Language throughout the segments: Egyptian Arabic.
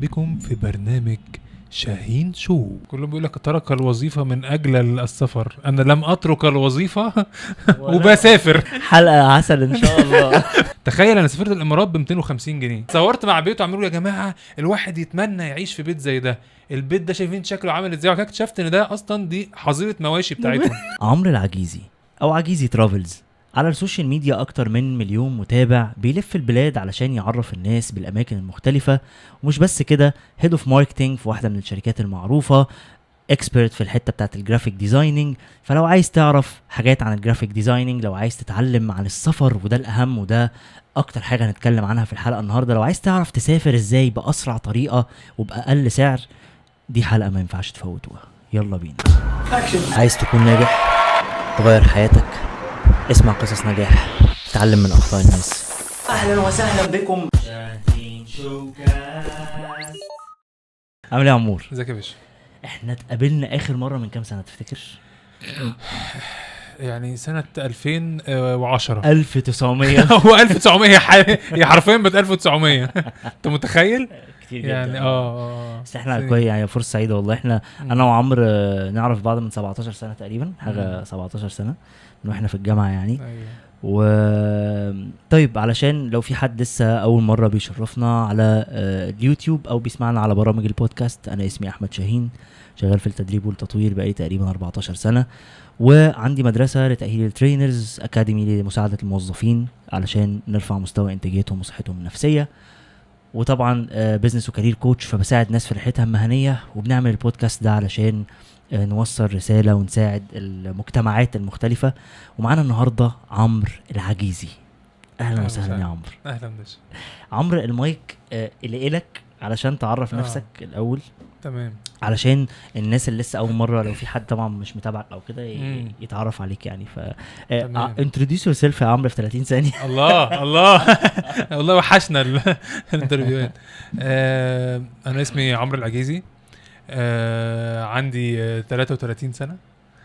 بكم في برنامج شاهين شو كله بيقول لك ترك الوظيفة من أجل السفر أنا لم أترك الوظيفة وبسافر حلقه عسل ان شاء الله تخيل أنا سافرت الإمارات ب 250 جنيه صورت مع بيته عملوا يا جماعة الواحد يتمنى يعيش في بيت زي ده البيت ده شايفين شكله عامل ازاي وكده اكتشفت ان ده اصلا دي حظيره مواشي بتاعتهم عمرو العجيزي او عجيزي ترافلز على السوشيال ميديا اكتر من مليون متابع بيلف البلاد علشان يعرف الناس بالاماكن المختلفه ومش بس كده هيد اوف ماركتنج في واحده من الشركات المعروفه اكسبرت في الحته بتاعت الجرافيك ديزايننج فلو عايز تعرف حاجات عن الجرافيك ديزايننج لو عايز تتعلم عن السفر وده الاهم وده اكتر حاجه هنتكلم عنها في الحلقه النهارده لو عايز تعرف تسافر ازاي باسرع طريقه وباقل سعر دي حلقه ما ينفعش تفوتوها يلا بينا عايز تكون ناجح تغير حياتك اسمع قصص نجاح تعلم من اخطاء الناس اهلا وسهلا بكم عامل ايه يا عمور ازيك يا باشا احنا اتقابلنا اخر مره من كام سنه تفتكر يعني سنه 2010 1900 هو 1900 ح- هي حرفيا بقت 1900 انت متخيل؟ كتير جدا يعني اه اه بس احنا سنين. كويس يعني فرصه سعيده والله احنا مم. انا وعمرو آه، نعرف بعض من 17 سنه تقريبا حاجه مم. 17 سنه من واحنا في الجامعه يعني ايوه و طيب علشان لو في حد لسه اول مره بيشرفنا على آه، اليوتيوب او بيسمعنا على برامج البودكاست انا اسمي احمد شاهين شغال في التدريب والتطوير بقالي تقريبا 14 سنه وعندي مدرسه لتاهيل الترينرز اكاديمي لمساعده الموظفين علشان نرفع مستوى انتاجيتهم وصحتهم النفسيه وطبعا بزنس وكارير كوتش فبساعد ناس في رحلتها المهنيه وبنعمل البودكاست ده علشان آه، نوصل رساله ونساعد المجتمعات المختلفه ومعانا النهارده عمرو العجيزي اهلا أهلا وسهلا وسهلا. يا عمرو اهلا باشا عمرو المايك آه، اللي إلك علشان تعرف آه. نفسك الاول تمام علشان الناس اللي لسه اول مره لو في حد طبعا مش متابعك او كده ي- مم. يتعرف عليك يعني ف تمام. انتروديوس يور سيلف يا عمرو في 30 ثانيه الله الله والله وحشنا ال- الانترفيوهات آه انا اسمي عمرو العجيزي آه عندي آه 33 سنه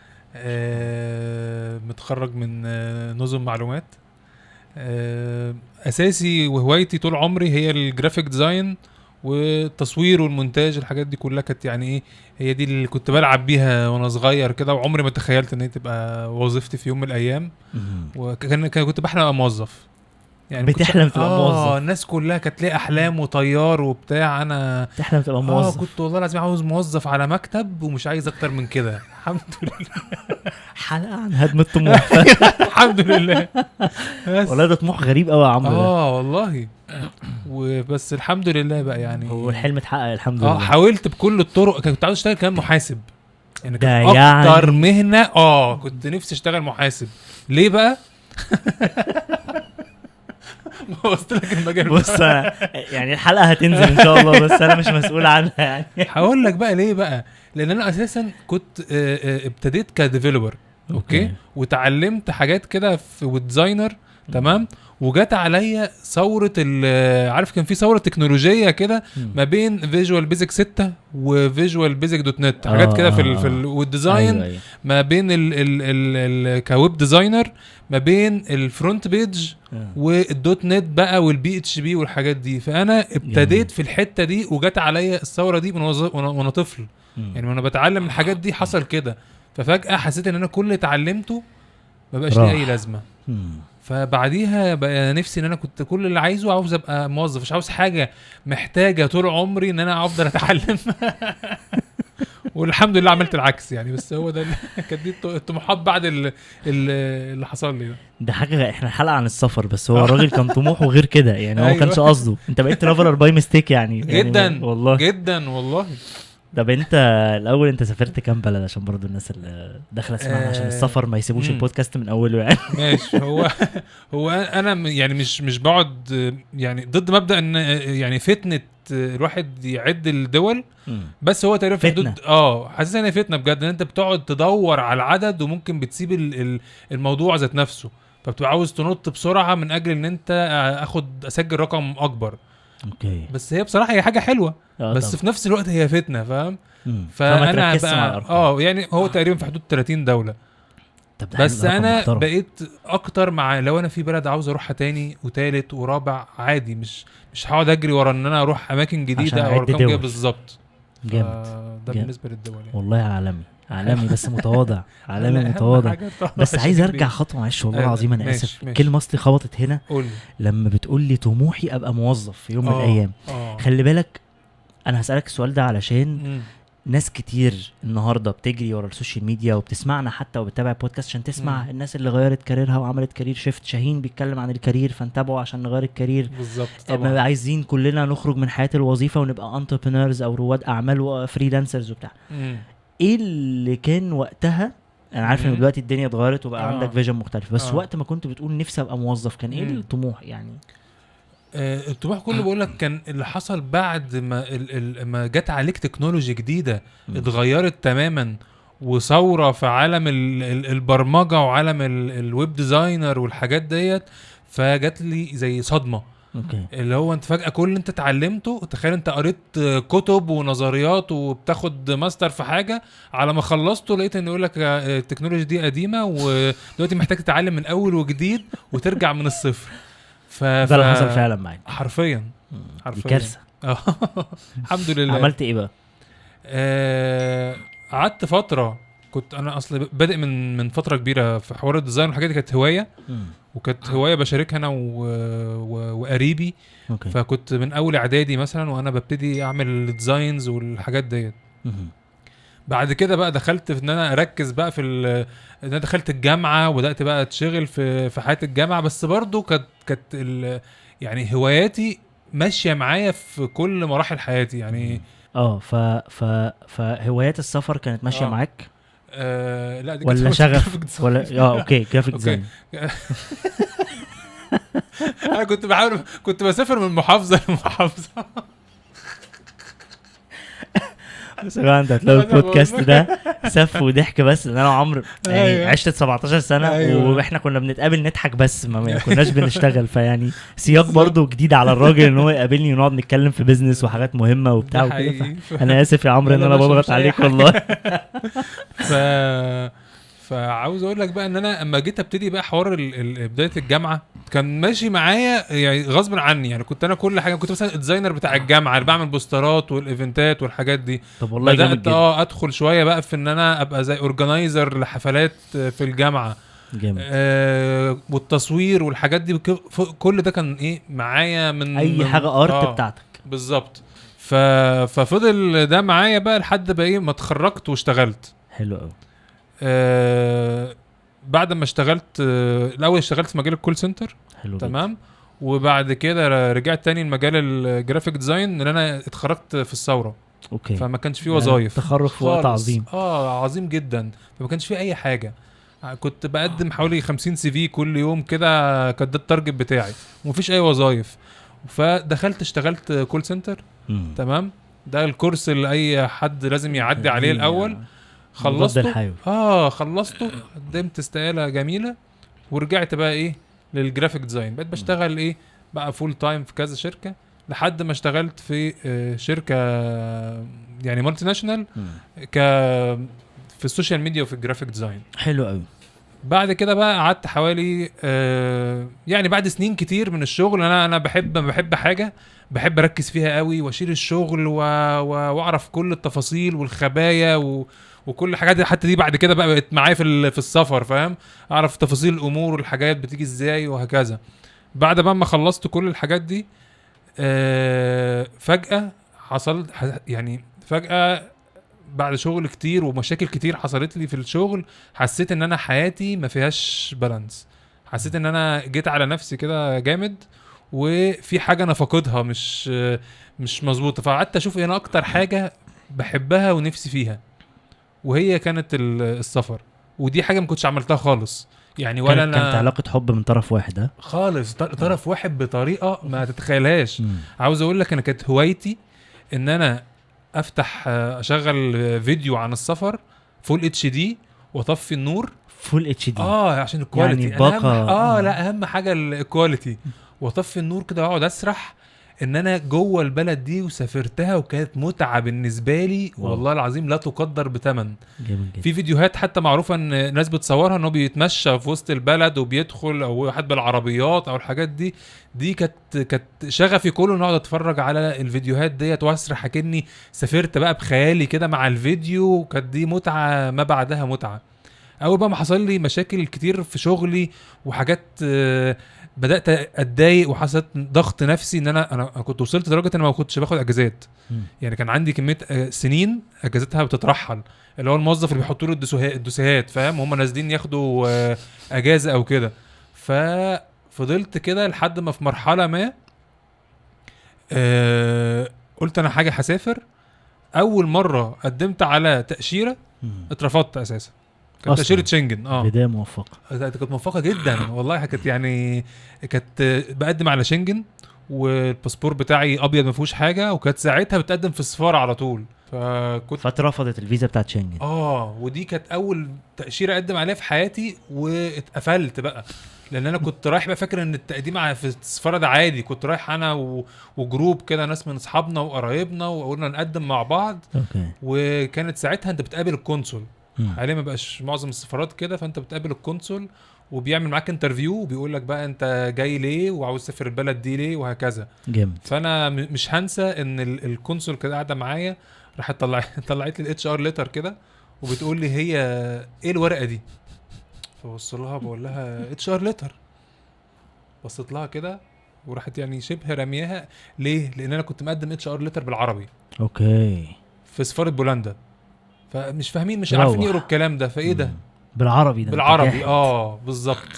آه متخرج من آه نظم معلومات آه اساسي وهوايتي طول عمري هي الجرافيك ديزاين والتصوير والمونتاج الحاجات دي كلها كانت يعني ايه هي دي اللي كنت بلعب بيها وانا صغير كده وعمري ما تخيلت ان هي تبقى وظيفتي في يوم من الايام وكان كان- كنت بحلم ابقى موظف يعني كنت- بتحلم تبقى اه موظف. الناس كلها كانت ليها احلام وطيار وبتاع انا تحلم تبقى اه موظف كنت والله لازم عاوز موظف على مكتب ومش عايز اكتر من كده الحمد لله حلقه عن هدم الطموح الحمد لله بس والله ده طموح غريب قوي يا عمرو ده. اه والله وبس الحمد لله بقى يعني هو الحلم اتحقق الحمد اه لله حاولت بكل الطرق كنت عاوز اشتغل كمان محاسب يعني ده كانت يعني- اكتر مهنه اه كنت نفسي اشتغل محاسب ليه بقى بوظت لك المجال بص أنا- يعني الحلقه هتنزل ان شاء الله بس انا مش مسؤول عنها يعني هقول لك بقى ليه بقى لان انا اساسا كنت آه، آه، ابتديت كديفلوبر اوكي أوكي. وتعلمت حاجات كده في وديزاينر تمام وجات عليا ثوره ال- عارف كان في ثوره تكنولوجيه كده ما بين فيجوال بيزك 6 وفيجوال بيزك دوت نت حاجات آه، كده في آه، ال في ال والديزاين أيوة، أيوة. ما بين ال ال ال ال كويب ديزاينر ما بين الفرونت بيج آه. والدوت نت بقى والبي اتش بي والحاجات دي فانا جميل. ابتديت في الحته دي وجات عليا الثوره دي من وز- وانا وأنا طفل مم. يعني وانا بتعلم الحاجات دي حصل كده ففجاه حسيت ان انا كل اللي اتعلمته ما بقاش راح. ليه اي لازمه مم. فبعديها بقى نفسي ان انا كنت كل اللي عايزه عاوز ابقى موظف مش عاوز حاجه محتاجه طول عمري ان انا افضل اتعلم والحمد لله عملت العكس يعني بس هو ده اللي- كانت دي الط- الطموحات بعد ال- ال- اللي حصل لي ده ده حاجه احنا حلقه عن السفر بس هو آه. الراجل كان طموحه غير كده يعني هو ما أيوة. كانش قصده انت بقيت ترافلر باي ميستيك يعني يعني جدا والله جدا والله طب انت الاول انت سافرت كام بلد عشان برضو الناس اللي داخله تسمعنا عشان آه، السفر ما يسيبوش مم. البودكاست من اوله يعني ماشي هو هو انا م- يعني مش مش بقعد يعني ضد مبدا ان يعني فتنه الواحد يعد الدول بس هو تقريبا في فتنة. حدود اه حاسس ان هي فتنه بجد ان انت بتقعد تدور على العدد وممكن بتسيب ال- ال- الموضوع ذات نفسه فبتبقى عاوز تنط بسرعه من اجل ان انت اخد اسجل رقم اكبر اوكي بس هي بصراحه هي حاجه حلوه آه بس طبعا. في نفس الوقت هي فتنه فاهم مم. فما فانا تركزش مع بقى الارقام اه يعني هو تقريبا في حدود 30 دوله طب ده بس رقم انا محترم. بقيت اكتر مع لو انا في بلد عاوز اروحها تاني وتالت ورابع عادي مش مش هقعد اجري ورا ان انا اروح اماكن عشان جديده او أعد ارقام دول. جديده بالظبط جامد آه، ده جامد. بالنسبه للدول يعني والله عالمي عالمي بس متواضع عالمي أهم متواضع حاجة طبعاً بس عشان عايز كبير. ارجع خطوه معلش والله أيوة، العظيم انا ماشي، اسف ماشي. كلمه اصلي خبطت هنا قول لي لما بتقول لي طموحي ابقى موظف في يوم من آه، الايام اه خلي بالك انا هسالك السؤال ده علشان مم. ناس كتير النهارده بتجري ورا السوشيال ميديا وبتسمعنا حتى وبتتابع بودكاست عشان تسمع مم. الناس اللي غيرت كاريرها وعملت كارير شيفت شاهين بيتكلم عن الكارير فانتبهوا عشان نغير الكارير بالظبط طبعا. طبعا عايزين كلنا نخرج من حياه الوظيفه ونبقى انتربرينورز او رواد اعمال وفريلانسرز وبتاع مم. ايه اللي كان وقتها انا عارف ان مم. دلوقتي الدنيا اتغيرت وبقى آه. عندك فيجن مختلف بس آه. وقت ما كنت بتقول نفسي ابقى موظف كان ايه مم. الطموح يعني آه، الطموح كله بقول لك كان اللي حصل بعد ما ال- ال- ما جت عليك تكنولوجي جديده مم. اتغيرت تماما وثوره في عالم ال- ال- البرمجه وعالم ال- الويب ديزاينر والحاجات ديت فجت لي زي صدمه اوكي اللي هو انت فجاه كل اللي انت اتعلمته تخيل انت قريت آه، كتب ونظريات وبتاخد ماستر في حاجه على ما خلصته لقيت ان يقول لك آه، التكنولوجي دي قديمه ودلوقتي محتاج تتعلم من اول وجديد وترجع من الصفر ف... ده اللي حصل فعلا معاك حرفيا مم. دي حرفيا. كارثه اه الحمد لله عملت ايه بقى؟ آه، قعدت فتره كنت انا اصلا بادئ من من فتره كبيره في حوار الديزاين والحاجات دي كانت هوايه مم. وكانت هوايه بشاركها انا و... و... وقريبي اوكي فكنت من اول اعدادي مثلا وانا ببتدي اعمل الديزاينز والحاجات ديت مم. بعد كده بقى دخلت في ان انا اركز بقى في ال- ان انا دخلت الجامعه وبدات بقى اتشغل في في حياه الجامعه بس برضو كانت كانت ال- يعني هواياتي ماشيه معايا في كل مراحل حياتي يعني اه ف ف فهوايات السفر كانت ماشيه آه. معاك آه لا دي ولا كانت شغف graphic design. ولا اه اوكي جرافيك أوكي. ديزاين انا كنت بحاول كنت بسافر من محافظه لمحافظه بس يا جماعه انت هتلاقوا أنا بقول البودكاست لك. ده سف وضحك بس لان انا وعمرو يعني أيوة. عشت 17 سنه أيوة. واحنا كنا بنتقابل نضحك بس ما ما كناش بنشتغل فيعني سياق برضو جديد على الراجل ان هو يقابلني ونقعد نتكلم في بيزنس وحاجات مهمه وبتاع ده وكده حقيقي. ف- انا اسف يا عمرو ان لا، انا لا، مش- بضغط مش أي عليك حاجة. والله ف فعاوز اقول لك بقى ان انا اما جيت ابتدي بقى حوار ال... ال... بدايه الجامعه كان ماشي معايا يعني غصب عني يعني كنت انا كل حاجه كنت مثلا الديزاينر بتاع الجامعه اللي بعمل بوسترات والايفنتات والحاجات دي طب والله جامد بدات جدا اه ادخل شويه بقى في ان انا ابقى زي اورجنايزر لحفلات في الجامعه جامد آه والتصوير والحاجات دي بك- ف- كل ده كان ايه معايا من اي من- حاجه ارت آه. بتاعتك بالظبط ف... ففضل ده معايا بقى لحد بقى ايه ما اتخرجت واشتغلت حلو قوي آه بعد ما اشتغلت آه الاول اشتغلت في مجال الكول سنتر حلو جدا. تمام وبعد كده رجعت تاني لمجال الجرافيك ديزاين لان انا اتخرجت في الثوره اوكي فما كانش في يعني وظايف تخرج في وقت خالص. عظيم اه عظيم جدا فما كانش في اي حاجه كنت بقدم حوالي 50 سي في كل يوم كده كان ده التارجت بتاعي ومفيش اي وظايف فدخلت اشتغلت كول سنتر مم. تمام ده الكورس اللي اي حد لازم يعدي عليه دي- الاول مضاد خلصته الحيوي. اه خلصته قدمت استقاله جميله ورجعت بقى ايه للجرافيك ديزاين بقيت بشتغل ايه بقى فول تايم في كذا شركه لحد ما اشتغلت في آه، شركه يعني مالتي ناشونال مم. ك في السوشيال ميديا وفي الجرافيك ديزاين حلو قوي بعد كده بقى قعدت حوالي آه يعني بعد سنين كتير من الشغل انا انا بحب لما بحب حاجه بحب اركز فيها قوي واشيل الشغل و... و... واعرف كل التفاصيل والخبايا و... وكل الحاجات دي حتى دي بعد كده بقى بقت معايا في ال... في السفر فاهم اعرف تفاصيل الامور والحاجات بتيجي ازاي وهكذا بعد بقى ما خلصت كل الحاجات دي آه فجاه حصل ح- يعني فجاه بعد شغل كتير ومشاكل كتير حصلت لي في الشغل حسيت ان انا حياتي ما فيهاش بالانس حسيت ان انا جيت على نفسي كده جامد وفي حاجه انا فاقدها مش مش مظبوطه فقعدت اشوف ايه انا اكتر حاجه بحبها ونفسي فيها وهي كانت ال- السفر ودي حاجه ما كنتش عملتها خالص يعني ولا كانت, انا كانت علاقه حب من طرف واحد ها خالص ط- طرف واحد بطريقه ما تتخيلهاش مم. عاوز اقول لك انا كانت هوايتي ان انا افتح آه، اشغل آه، فيديو عن السفر فول اتش دي واطفي النور فول اتش دي اه عشان الكواليتي يعني أنا أهم باقة- اه لا اهم حاجه الكواليتي واطفي النور كده واقعد اسرح ان انا جوه البلد دي وسافرتها وكانت متعه بالنسبه لي واو. والله العظيم لا تقدر بثمن جامد جدا في فيديوهات حتى معروفه ان ناس بتصورها ان هو بيتمشى في وسط البلد وبيدخل او حد بالعربيات او الحاجات دي دي كانت كانت شغفي كله ان اقعد اتفرج على الفيديوهات ديت واسرح اكني سافرت بقى بخيالي كده مع الفيديو كانت دي متعه ما بعدها متعه اول بقى ما حصل لي مشاكل كتير في شغلي وحاجات آه، بدات اتضايق وحصلت ضغط نفسي ان انا انا كنت وصلت لدرجه ان ما كنتش باخد اجازات مم. يعني كان عندي كميه آه، سنين اجازتها بتترحل اللي هو الموظف اللي بيحطوا له الدسوها- الدوسيهات فاهم هم نازلين ياخدوا آه، اجازه او كده ففضلت كده لحد ما في مرحله ما آه، قلت انا حاجه هسافر اول مره قدمت على تاشيره مم. اترفضت اساسا كانت أصلاً. تاشيره شنجن اه بدايه موفقه ده كانت موفقه جدا والله كانت يعني كانت بقدم على شنجن والباسبور بتاعي ابيض ما فيهوش حاجه وكانت ساعتها بتقدم في السفاره على طول فكنت فاترفضت الفيزا بتاعت شنجن اه ودي كانت اول تاشيره اقدم عليها في حياتي واتقفلت بقى لان انا كنت رايح بقى فاكر ان التقديم على- في السفاره ده عادي كنت رايح انا و... وجروب كده ناس من اصحابنا وقرايبنا وقلنا نقدم مع بعض اوكي وكانت ساعتها انت بتقابل القنصل مم. حاليا ما بقاش معظم السفارات كده فانت بتقابل القنصل وبيعمل معاك انترفيو وبيقول لك بقى انت جاي ليه وعاوز تسافر البلد دي ليه وهكذا جامد فانا م- مش هنسى ان ال- القنصل كده قاعده معايا راحت طلع طلعت لي الاتش ار ليتر كده وبتقول لي هي ايه الورقه دي فبص لها بقول لها اتش ار ليتر بصيت لها كده وراحت يعني شبه رمياها ليه لان انا كنت مقدم اتش ار ليتر بالعربي اوكي في سفاره بولندا فمش فاهمين مش روح. عارفين يقروا الكلام ده فايه ده مم. بالعربي ده أنت بالعربي جاحد. اه بالظبط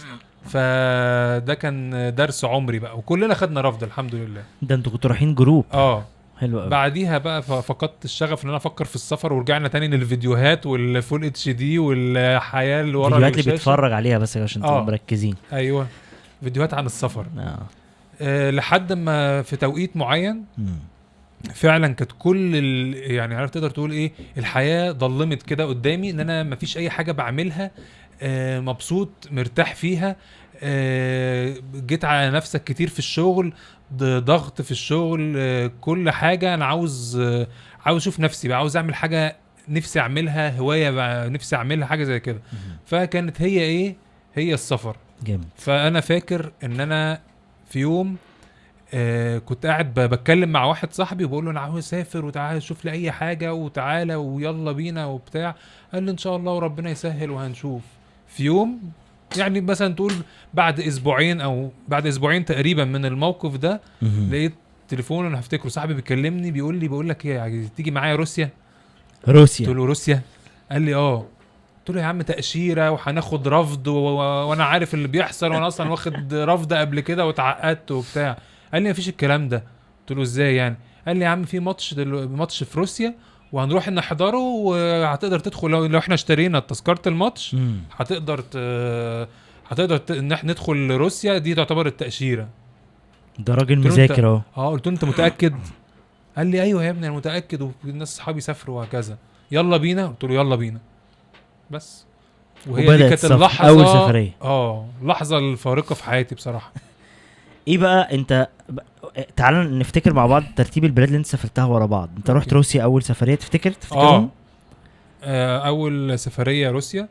فده كان درس عمري بقى وكلنا خدنا رفض الحمد لله ده انتوا كنتوا رايحين جروب اه حلو قوي بعديها بقى ف- فقدت الشغف ان انا افكر في السفر ورجعنا تاني للفيديوهات والفول اتش دي والحياه اللي ورا الفيديوهات اللي الشاشة. بيتفرج عليها بس عشان تبقوا آه. مركزين ايوه فيديوهات عن السفر اه أه لحد ما في توقيت معين مم. فعلا كانت كل ال... يعني عارف تقدر تقول ايه الحياه ضلمت كده قدامي ان انا مفيش اي حاجه بعملها آه مبسوط مرتاح فيها آه جيت على نفسك كتير في الشغل ض- ضغط في الشغل آه كل حاجه انا عاوز آه عاوز اشوف نفسي بقى عاوز اعمل حاجه نفسي اعملها هوايه بقى نفسي اعملها حاجه زي كده مم. فكانت هي ايه هي السفر جامد فانا فاكر ان انا في يوم آه كنت قاعد ب- بتكلم مع واحد صاحبي وبقول له انا عاوز اسافر وتعالى شوف لي اي حاجه وتعالى ويلا بينا وبتاع قال لي ان شاء الله وربنا يسهل وهنشوف في يوم يعني مثلا تقول بعد اسبوعين او بعد اسبوعين تقريبا من الموقف ده مم. لقيت تليفون انا هفتكره صاحبي بيكلمني بيقول لي بقول لك ايه عايز تيجي معايا روسيا قلت روسيا له روسيا قال لي اه قلت له يا عم تأشيرة وهناخد رفض و... و... وانا عارف اللي بيحصل وانا اصلا واخد رفض قبل كده واتعقدت وبتاع قال لي مفيش الكلام ده قلت له ازاي يعني قال لي يا عم في ماتش دلو... ماتش في روسيا وهنروح نحضره وهتقدر تدخل لو, لو احنا اشترينا تذكرة الماتش مم. هتقدر ت... هتقدر ت... ان احنا ندخل روسيا دي تعتبر التأشيرة ده راجل قلت له مذاكر اهو اه قلت له انت متاكد قال لي ايوه يا ابني انا متاكد والناس صحابي سافروا وهكذا يلا بينا قلت له يلا بينا بس وهي دي وبدأت كانت السفر. اللحظه أول سفرية. اه اللحظه الفارقه في حياتي بصراحه ايه بقى انت ب- تعال نفتكر مع بعض ترتيب البلاد اللي انت سافرتها ورا بعض انت رحت أوكي. روسيا اول سفريه تفتكر تفتكرهم آه اول سفريه روسيا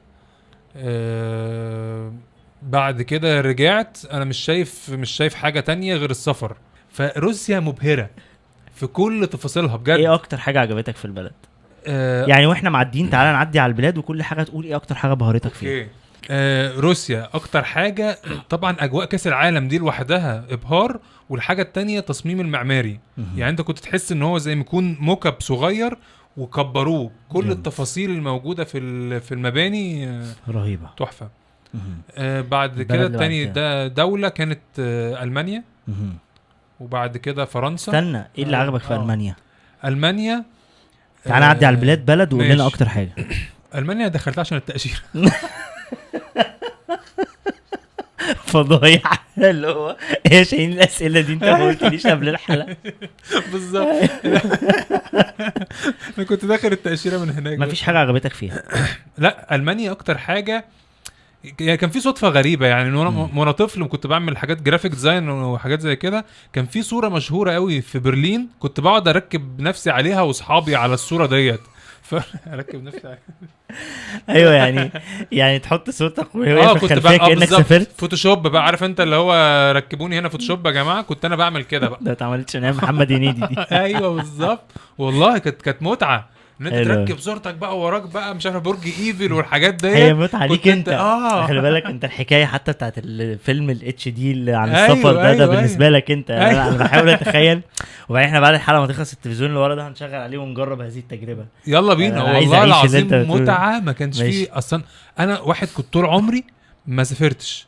آه بعد كده رجعت انا مش شايف مش شايف حاجه تانية غير السفر فروسيا مبهره في كل تفاصيلها بجد ايه اكتر حاجه عجبتك في البلد آه يعني واحنا معديين تعالى نعدي على البلاد وكل حاجه تقول ايه اكتر حاجه بهرتك فيها اوكي آه روسيا اكتر حاجه طبعا اجواء كاس العالم دي لوحدها ابهار والحاجه التانية تصميم المعماري مهم. يعني انت كنت تحس ان هو زي ما يكون موكب صغير وكبروه كل جامد. التفاصيل الموجوده في ال- في المباني آه، رهيبه تحفه مهم. آه بعد البلد كده اللي بعد تاني كده. ده دوله كانت آه المانيا مهم. وبعد كده فرنسا استنى ايه اللي آه، عجبك في آه. المانيا المانيا تعالى نعدي على آه، البلاد بلد وقول لنا ماشي. اكتر حاجه المانيا دخلتها عشان التاشيره فضايح اللي هو ايه شايلين الاسئله دي انت ما قلتليش قبل الحلقه بالظبط انا كنت داخل التاشيره من هناك ما بس. فيش حاجه عجبتك فيها لا المانيا اكتر حاجه يعني كان في صدفه غريبه يعني وانا مم. وانا طفل كنت بعمل حاجات جرافيك ديزاين وحاجات زي كده كان في صوره مشهوره قوي في برلين كنت بقعد اركب نفسي عليها واصحابي على الصوره ديت فاركب نفسي عليها ايوه يعني يعني تحط صورتك وهي اه في كنت الخلفيه بقى آه كانك بالظبط. سافرت فوتوشوب بقى عارف انت اللي هو ركبوني هنا فوتوشوب يا جماعه كنت انا بعمل كده بقى ده اتعملتش انا محمد هنيدي دي ايوه بالظبط والله كانت كانت متعه ان انت حلو. تركب صورتك بقى وراك بقى مش عارف برج ايفل والحاجات ديت هي متعه ليك كنت انت انت- آه. خلي بالك انت الحكايه حتى بتاعت الفيلم الاتش دي اللي عن أيوة، السفر ده ده أيوة، بالنسبه لك انت انا أيوة. أنا بحاول اتخيل وبعدين احنا بعد الحلقه ما تخلص التلفزيون اللي ورا ده هنشغل عليه ونجرب هذه التجربه يلا بينا أنا عايز والله أعيش اللي أنت العظيم بتقوله. متعه ما كانش ماشي. فيه اصلا انا واحد كنت طول عمري ما سافرتش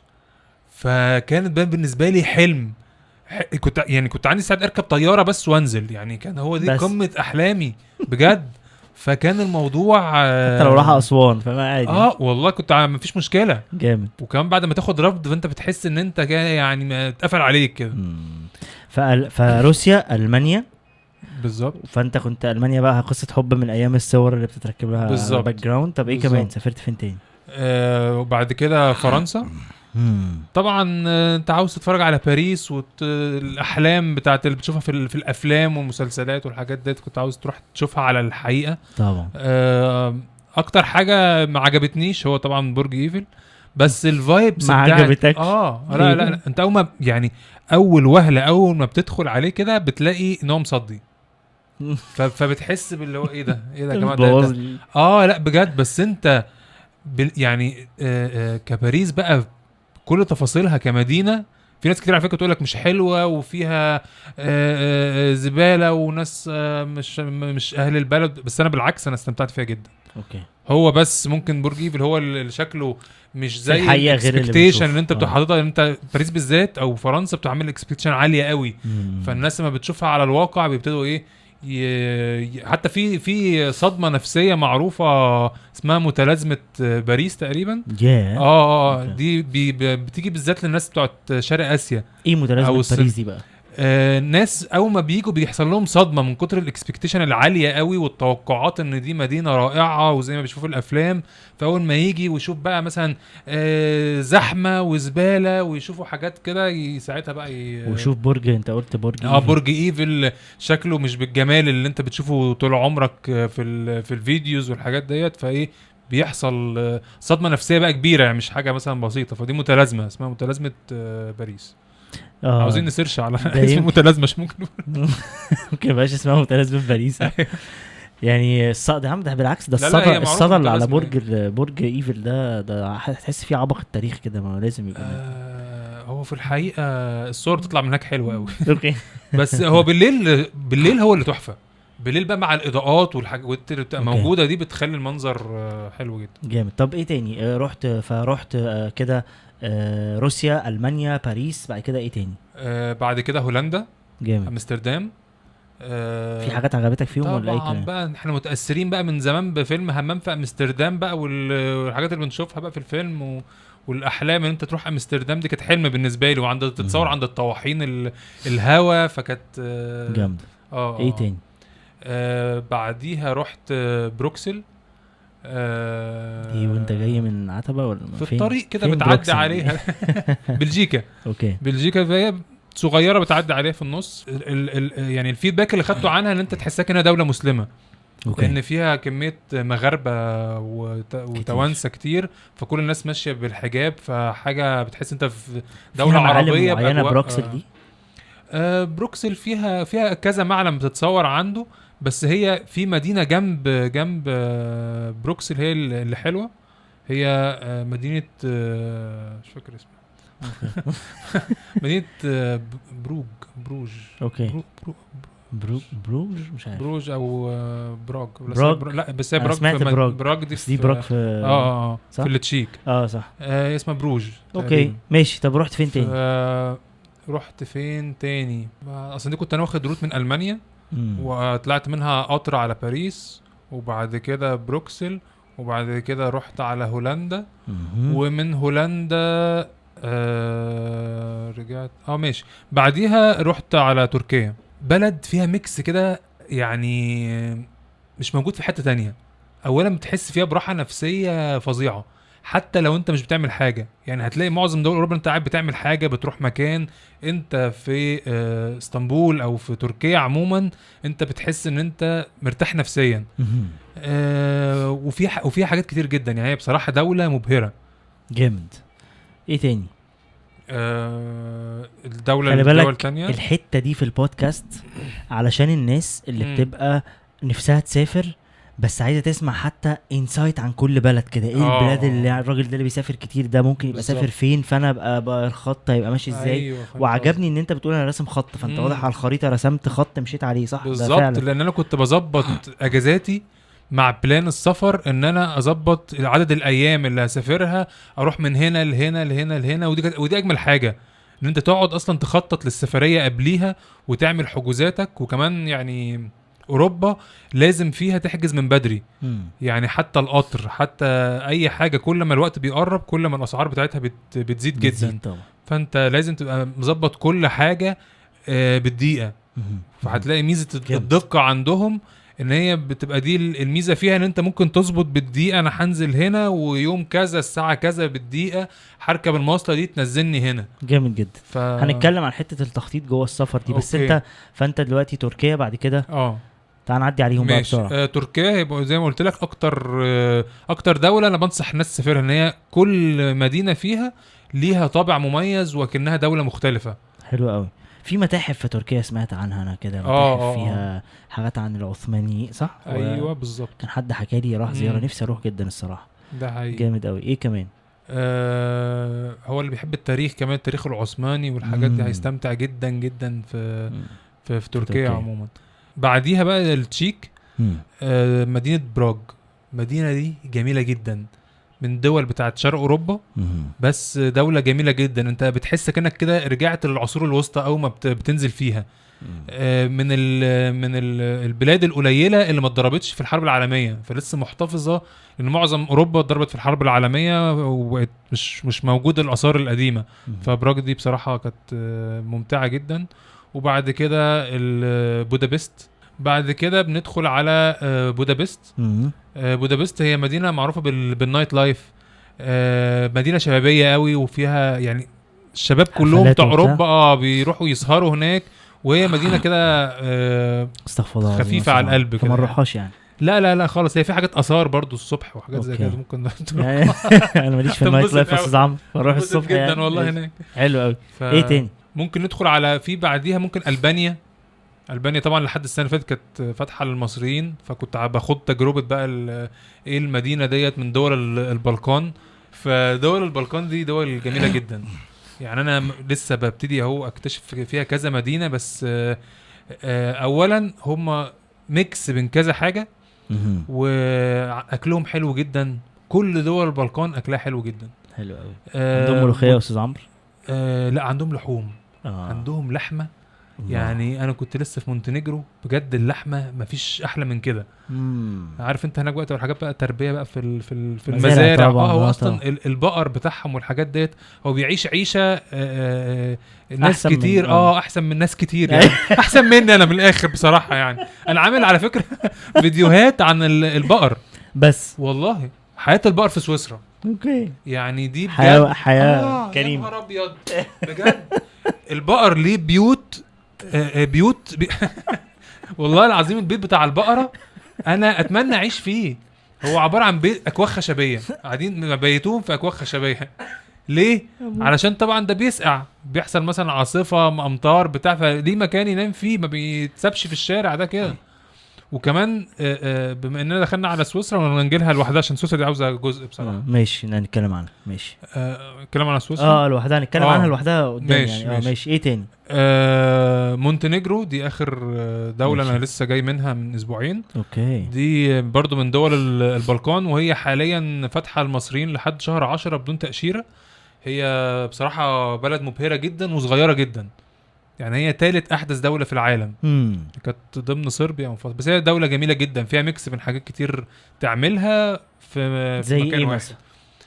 فكانت بقى بالنسبه لي حلم ح- كنت يعني كنت عندي ساعه اركب طياره بس وانزل يعني كان هو دي بس. قمه احلامي بجد فكان الموضوع آه، حتى لو راح اسوان فما عادي اه والله كنت ع- مفيش مشكله جامد وكمان بعد ما تاخد رفض فانت بتحس ان انت جاي يعني ما اتقفل عليك كده مم. فال- فروسيا المانيا بالظبط فانت كنت المانيا بقى قصه حب من ايام الصور اللي بتتركب لها بالظبط. باك جراوند طب ايه بالظبط. كمان سافرت فين تاني آه وبعد كده فرنسا مم. طبعا آه، انت عاوز تتفرج على باريس والاحلام بتاعت اللي بتشوفها في, ال- في الافلام والمسلسلات والحاجات ديت كنت عاوز تروح تشوفها على الحقيقه طبعا آه، اكتر حاجه ما عجبتنيش هو طبعا برج ايفل بس الفايبس ما بتاعت- عجبتكش؟ اه ليه لا لا, كده؟ لا انت اول ما يعني اول وهله اول ما بتدخل عليه كده بتلاقي ان هو مصدي ف- فبتحس باللي هو ايه ده ايه ده يا جماعه ده- ده- بوظ لي اه لا بجد بس انت بال يعني آه آه كباريس بقى كل تفاصيلها كمدينه في ناس كتير على فكره تقول لك مش حلوه وفيها آه آه زباله وناس آه مش م- مش اهل البلد بس انا بالعكس انا استمتعت فيها جدا اوكي هو بس ممكن برج ايفل هو اللي شكله مش زي الحقيقة غير اللي الاكسبكتيشن بنشوفه. اللي انت بتبقى آه. حاططها ان انت باريس بالذات او فرنسا بتعمل اكسبكتيشن عاليه قوي مم. فالناس لما بتشوفها على الواقع بيبتدوا ايه ي... ي- حتى في في صدمه نفسيه معروفه اسمها متلازمه باريس تقريبا ياه اه اه أوكي. دي بي ب- بتيجي بالذات للناس بتوعت شرق اسيا ايه متلازمه أو الس- باريس دي بقى آه ناس اول ما بيجوا بيحصل لهم صدمه من كتر الاكسبكتيشن العاليه قوي والتوقعات ان دي مدينه رائعه وزي ما بيشوفوا الافلام فاول ما يجي ويشوف بقى مثلا آه زحمه وزباله ويشوفوا حاجات كده ي- ساعتها بقى ي... وشوف برج انت قلت برج اه إيفل. برج ايفل شكله مش بالجمال اللي انت بتشوفه طول عمرك آه، في ال- في الفيديوز والحاجات ديت فايه بيحصل آه، صدمه نفسيه بقى كبيره يعني مش حاجه مثلا بسيطه فدي متلازمه اسمها متلازمه آه، باريس اه عاوزين نسيرش على ده اسم يمكن. متلازمه مش ممكن ممكن مبقاش اسمها متلازمه باريس يعني الصدى يا عم ده بالعكس ده لا لا، هي الصدى معروفة الصدى اللي على متلازمة برج ال- برج ايفل ده ده هتحس فيه عبق التاريخ كده ما هو لازم يكون آه، هو في الحقيقه الصور بتطلع من هناك حلوه قوي اوكي بس هو بالليل بالليل هو اللي تحفه بالليل بقى مع الاضاءات والحاجات اللي بتبقى أوكي. موجوده دي بتخلي المنظر آه، حلو جدا جامد طب ايه تاني آه، رحت فرحت آه، كده آه، روسيا المانيا باريس بعد كده ايه تاني آه، بعد كده هولندا جامد امستردام آه، في حاجات عجبتك فيهم ولا ايه طبعا كمان بقى احنا متاثرين بقى من زمان بفيلم همام في امستردام بقى وال- والحاجات اللي بنشوفها بقى في الفيلم و... والاحلام ان انت تروح امستردام دي كانت حلم بالنسبه لي وعند تتصور مم. عند الطواحين ال... الهوا فكانت اه جامد اه ايه آه. تاني آه بعديها رحت آه، بروكسل آه دي وانت جاي من عتبه ولا في فين؟ الطريق كده فين بتعدي بروكسل دي؟ عليها بلجيكا اوكي بلجيكا فهي صغيره بتعدي عليها في النص ال ال يعني الفيدباك اللي خدته عنها ان انت تحسها كانها دوله مسلمه اوكي لان فيها كميه مغاربه وت... وتوانسه كتير فكل الناس ماشيه بالحجاب فحاجه بتحس انت في دوله فيها معالم عربيه معينه بأجواء- بروكسل آه. دي آه بروكسل فيها فيها كذا معلم بتتصور عنده بس هي في مدينه جنب جنب آه، بروكسل هي اللي حلوه هي آه، مدينه آه، مش فاكر اسمها مدينه آه، ب- بروج بروج اوكي برو برو برو بروج مش عارف بروج او آه، براغ بس براغ؟ هي برو- لا بس هي أنا براغ سمعت في مد- براغ. براغ دي بس دي في- براك في اه اه اه صح؟ في التشيك اه صح آه هي اسمها بروج اوكي تقريباً. ماشي طب رحت فين تاني ف- رحت فين تاني اصلا دي كنت انا واخد روت من المانيا مم. وطلعت منها قطر على باريس وبعد كده بروكسل وبعد كده رحت على هولندا مهم. ومن هولندا آه رجعت اه ماشي بعديها رحت على تركيا بلد فيها ميكس كده يعني مش موجود في حتة تانية اولا بتحس فيها براحة نفسية فظيعة حتى لو انت مش بتعمل حاجه يعني هتلاقي معظم دول اوروبا انت قاعد بتعمل حاجه بتروح مكان انت في آه، اسطنبول او في تركيا عموما انت بتحس ان انت مرتاح نفسيا مهم. آه، وفي ح- وفيها حاجات كتير جدا يعني هي بصراحه دوله مبهره جامد ايه تاني آه، الدوله خلي الدول بالك التانية الحته دي في البودكاست علشان الناس اللي مم. بتبقى نفسها تسافر بس عايزه تسمع حتى انسايت عن كل بلد كده ايه آه. البلاد اللي الراجل ده اللي بيسافر كتير ده ممكن يبقى بالظبط. سافر فين فانا ابقى بقى الخط هيبقى ماشي ازاي أيوة، فهمت وعجبني ان انت بتقول انا راسم خط فانت مم. واضح على الخريطه رسمت خط مشيت عليه صح ده بالظبط فعلا لان انا كنت بظبط اجازاتي مع بلان السفر ان انا اظبط عدد الايام اللي هسافرها اروح من هنا لهنا لهنا لهنا ودي كانت- ودي اجمل حاجه ان انت تقعد اصلا تخطط للسفريه قبليها وتعمل حجوزاتك وكمان يعني اوروبا لازم فيها تحجز من بدري مم. يعني حتى القطر حتى اي حاجه كل ما الوقت بيقرب كل ما الاسعار بتاعتها بت بتزيد جدا بتزيد طبعا فانت لازم تبقى مظبط كل حاجه آه، بالدقيقه مهم. فهتلاقي ميزه جامد. الدقه عندهم ان هي بتبقى دي الميزه فيها ان انت ممكن تظبط بالدقيقه انا هنزل هنا ويوم كذا الساعه كذا بالدقيقه هركب المواصله دي تنزلني هنا جامد جدا ف هنتكلم عن حته التخطيط جوه السفر دي بس أوكي. انت فانت دلوقتي تركيا بعد كده اه تعال نعدي عليهم بقى ماشي بسرعه آه تركيا هيبقوا زي ما قلت لك اكتر آه اكتر دوله انا بنصح الناس تسافرها ان هي كل مدينه فيها ليها طابع مميز وكأنها دوله مختلفه حلو قوي في متاحف في تركيا سمعت عنها انا كده متاحف آه، آه، فيها حاجات عن العثماني صح و- ايوه بالظبط كان حد حكى لي راح زياره مم. نفسي اروح جدا الصراحه ده حقيقي جامد قوي ايه كمان آه هو اللي بيحب التاريخ كمان التاريخ العثماني والحاجات دي مم. هيستمتع جدا جدا في مم. في, في تركيا, تركيا. عموما بعديها بقى التشيك مم. آه مدينة براغ المدينة دي جميلة جدا من دول بتاعت شرق اوروبا مم. بس دولة جميلة جدا انت بتحس كأنك كده رجعت للعصور الوسطى اول ما بت- بتنزل فيها مم. آه، من ال من ال البلاد القليله اللي ما اتضربتش في الحرب العالميه فلسه محتفظه لان معظم اوروبا اتضربت في الحرب العالميه وبقت مش مش موجوده الاثار القديمه مم. فبراج دي بصراحه كانت آه، ممتعه جدا وبعد كده ال- بودابست بعد كده بندخل على آه، بودابست مم. آه، بودابست هي مدينه معروفه بال- بالنايت لايف آه، مدينه شبابيه قوي وفيها يعني الشباب كلهم حفلات بتوع وبتاع. اوروبا اه بيروحوا يسهروا هناك وهي مدينه كده آه، استغفر الله العظيم خفيفة يا على أستاذ القلب عمرو. كده فما يعني. نروحهاش يعني لا لا لا خالص هي في حاجات اثار برضو الصبح وحاجات زي أوكي. كده ممكن تروح يعني انا ماليش في النايت تنبسط لايف يا أوي. استاذ عمرو بروح تنبسط الصبح جدا يعني. والله ماشي. هناك حلو قوي ف... ايه تاني ممكن ندخل على في بعديها ممكن البانيا البانيا طبعا لحد السنه اللي فاتت كانت فاتحه للمصريين فكنت باخد تجربه بقى ال- ايه المدينه ديت من دول ال- البلقان فدول البلقان دي دول جميله جدا يعني انا م- لسه ببتدي اهو اكتشف فيها كذا مدينه بس آه، آه، اولا هم ميكس بين كذا حاجه مهم. واكلهم حلو جدا كل دول البلقان اكلها حلو جدا حلو قوي آه، عندهم ملوخيه يا استاذ عمرو آه لا عندهم لحوم آه. عندهم لحمه الله. يعني انا كنت لسه في مونتينيجرو بجد اللحمه مفيش احلى من كده مم. عارف انت هناك بقى حاجات بقى تربيه بقى في ال- في ال- في مزارع المزارع طبعاً، اه هو آه اصلا طبعاً. ال- البقر بتاعهم والحاجات ديت هو بيعيش عيشه آه، آه، آه، ناس أحسن من- كتير آه. اه احسن من ناس كتير يعني احسن مني انا من الاخر بصراحه يعني انا عامل على فكره فيديوهات عن ال- البقر بس والله حياه البقر في سويسرا اوكي يعني دي بجد حياه حياه آه يا كريم نهار ابيض بجد البقر ليه بيوت آه، آه، بيوت بي... والله العظيم البيت بتاع البقره انا اتمنى اعيش فيه هو عباره عن بيت اكواخ خشبيه قاعدين مبيتوهم في اكواخ خشبيه ليه علشان طبعا ده بيسقع بيحصل مثلا عاصفه امطار بتاع فليه مكان ينام فيه ما بيتسابش في الشارع ده كده وكمان آه، آه، بما اننا دخلنا على سويسرا ونجي لها لوحدها عشان سويسرا دي عاوزه جزء بصراحه آه، ماشي نتكلم عنها ماشي آه، كلام على سويسرا اه لوحدها هنتكلم آه. عنها لوحدها قدام ماشي، يعني اه ماشي. ماشي ايه تاني آه مونتينيجرو دي اخر آه، دولة ماشي. انا لسه جاي منها من اسبوعين اوكي دي برضو من دول ال- البلقان وهي حاليا فاتحة المصريين لحد شهر عشرة بدون تأشيرة هي بصراحة بلد مبهرة جدا وصغيرة جدا يعني هي تالت احدث دولة في العالم امم كانت ضمن صربيا وفاصل. بس هي دولة جميلة جدا فيها ميكس بين حاجات كتير تعملها في, في زي مكان ايه واحد مثلا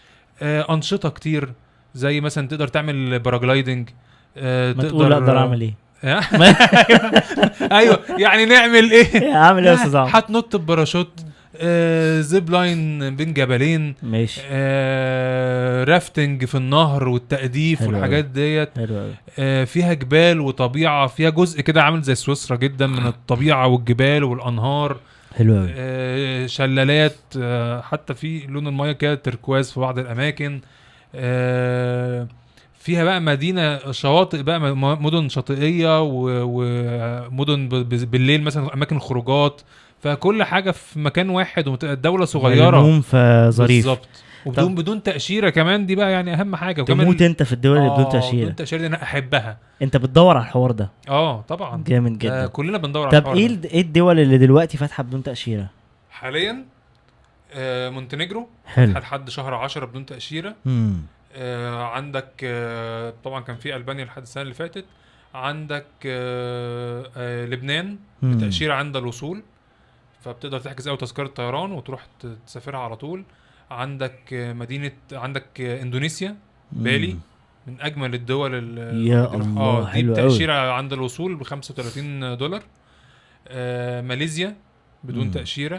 آه أنشطة كتير زي مثلا تقدر تعمل باراجلايدنج آه ما تقول اقدر اعمل ايه ايوه يعني نعمل ايه اعمل ايه يا استاذ عمرو هتنط بباراشوت آه زيب لاين بين جبلين ماشي آه رافتنج في النهر والتأديف حلو والحاجات ديت حلو قوي آه فيها جبال وطبيعة فيها جزء كده عامل زي سويسرا جدا من الطبيعة والجبال والأنهار حلو قوي آه شلالات آه حتى في لون المياه كده تركواز في بعض الأماكن آه فيها بقى مدينة شواطئ بقى م- مدن شاطئية و- ومدن ب- ب- بالليل مثلا أماكن خروجات فكل حاجة في مكان واحد والدولة صغيرة ملموم فظريف بالظبط وبدون بدون تأشيرة كمان دي بقى يعني أهم حاجة تموت انت في الدول اللي بدون آه، تاشيره بدون تأشيرة دي أنا أحبها انت بتدور على الحوار ده اه طبعا جامد آه جدا كلنا بندور على طب الحوار ايه ده. الد- ايه الدول اللي دلوقتي فاتحه بدون تاشيره حاليا آه مونتينيجرو حلو لحد شهر 10 بدون تأشيرة امم آه عندك آه طبعا كان في ألبانيا لحد السنة اللي فاتت عندك آه آه لبنان مم. تأشيرة عند الوصول فبتقدر تحجز أول تذكرة طيران وتروح ت- تسافرها على طول عندك آه، مدينة عندك آه، إندونيسيا بالي مم. من اجمل الدول ال- يا اللي- الله، اه دي حلو قوي. التاشيره عند الوصول ب 35 دولار آه ماليزيا بدون مم. تاشيره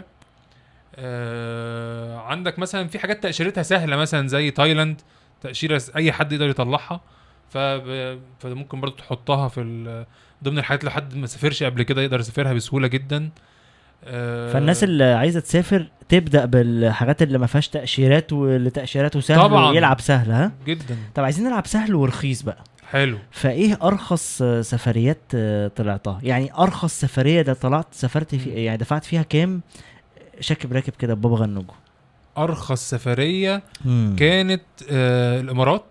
آه عندك مثلا في حاجات تاشيرتها سهله مثلا زي تايلاند تاشيره س- اي حد يقدر يطلعها فب- فممكن برضو تحطها في ال- ضمن الحاجات اللي حد ما سافرش قبل كده يقدر يسافرها بسهوله جدا آه فالناس اللي عايزه تسافر تبدا بالحاجات اللي ما فيهاش تاشيرات واللي تاشيراته سهل طبعاً. ويلعب سهل ها جدا طب عايزين نلعب سهل ورخيص بقى حلو فايه ارخص آه، سفريات آه، طلعتها يعني ارخص سفريه ده طلعت سافرت في يعني دفعت فيها كام شاكب راكب كده بابا غنوجه ارخص سفريه مم. كانت آه الامارات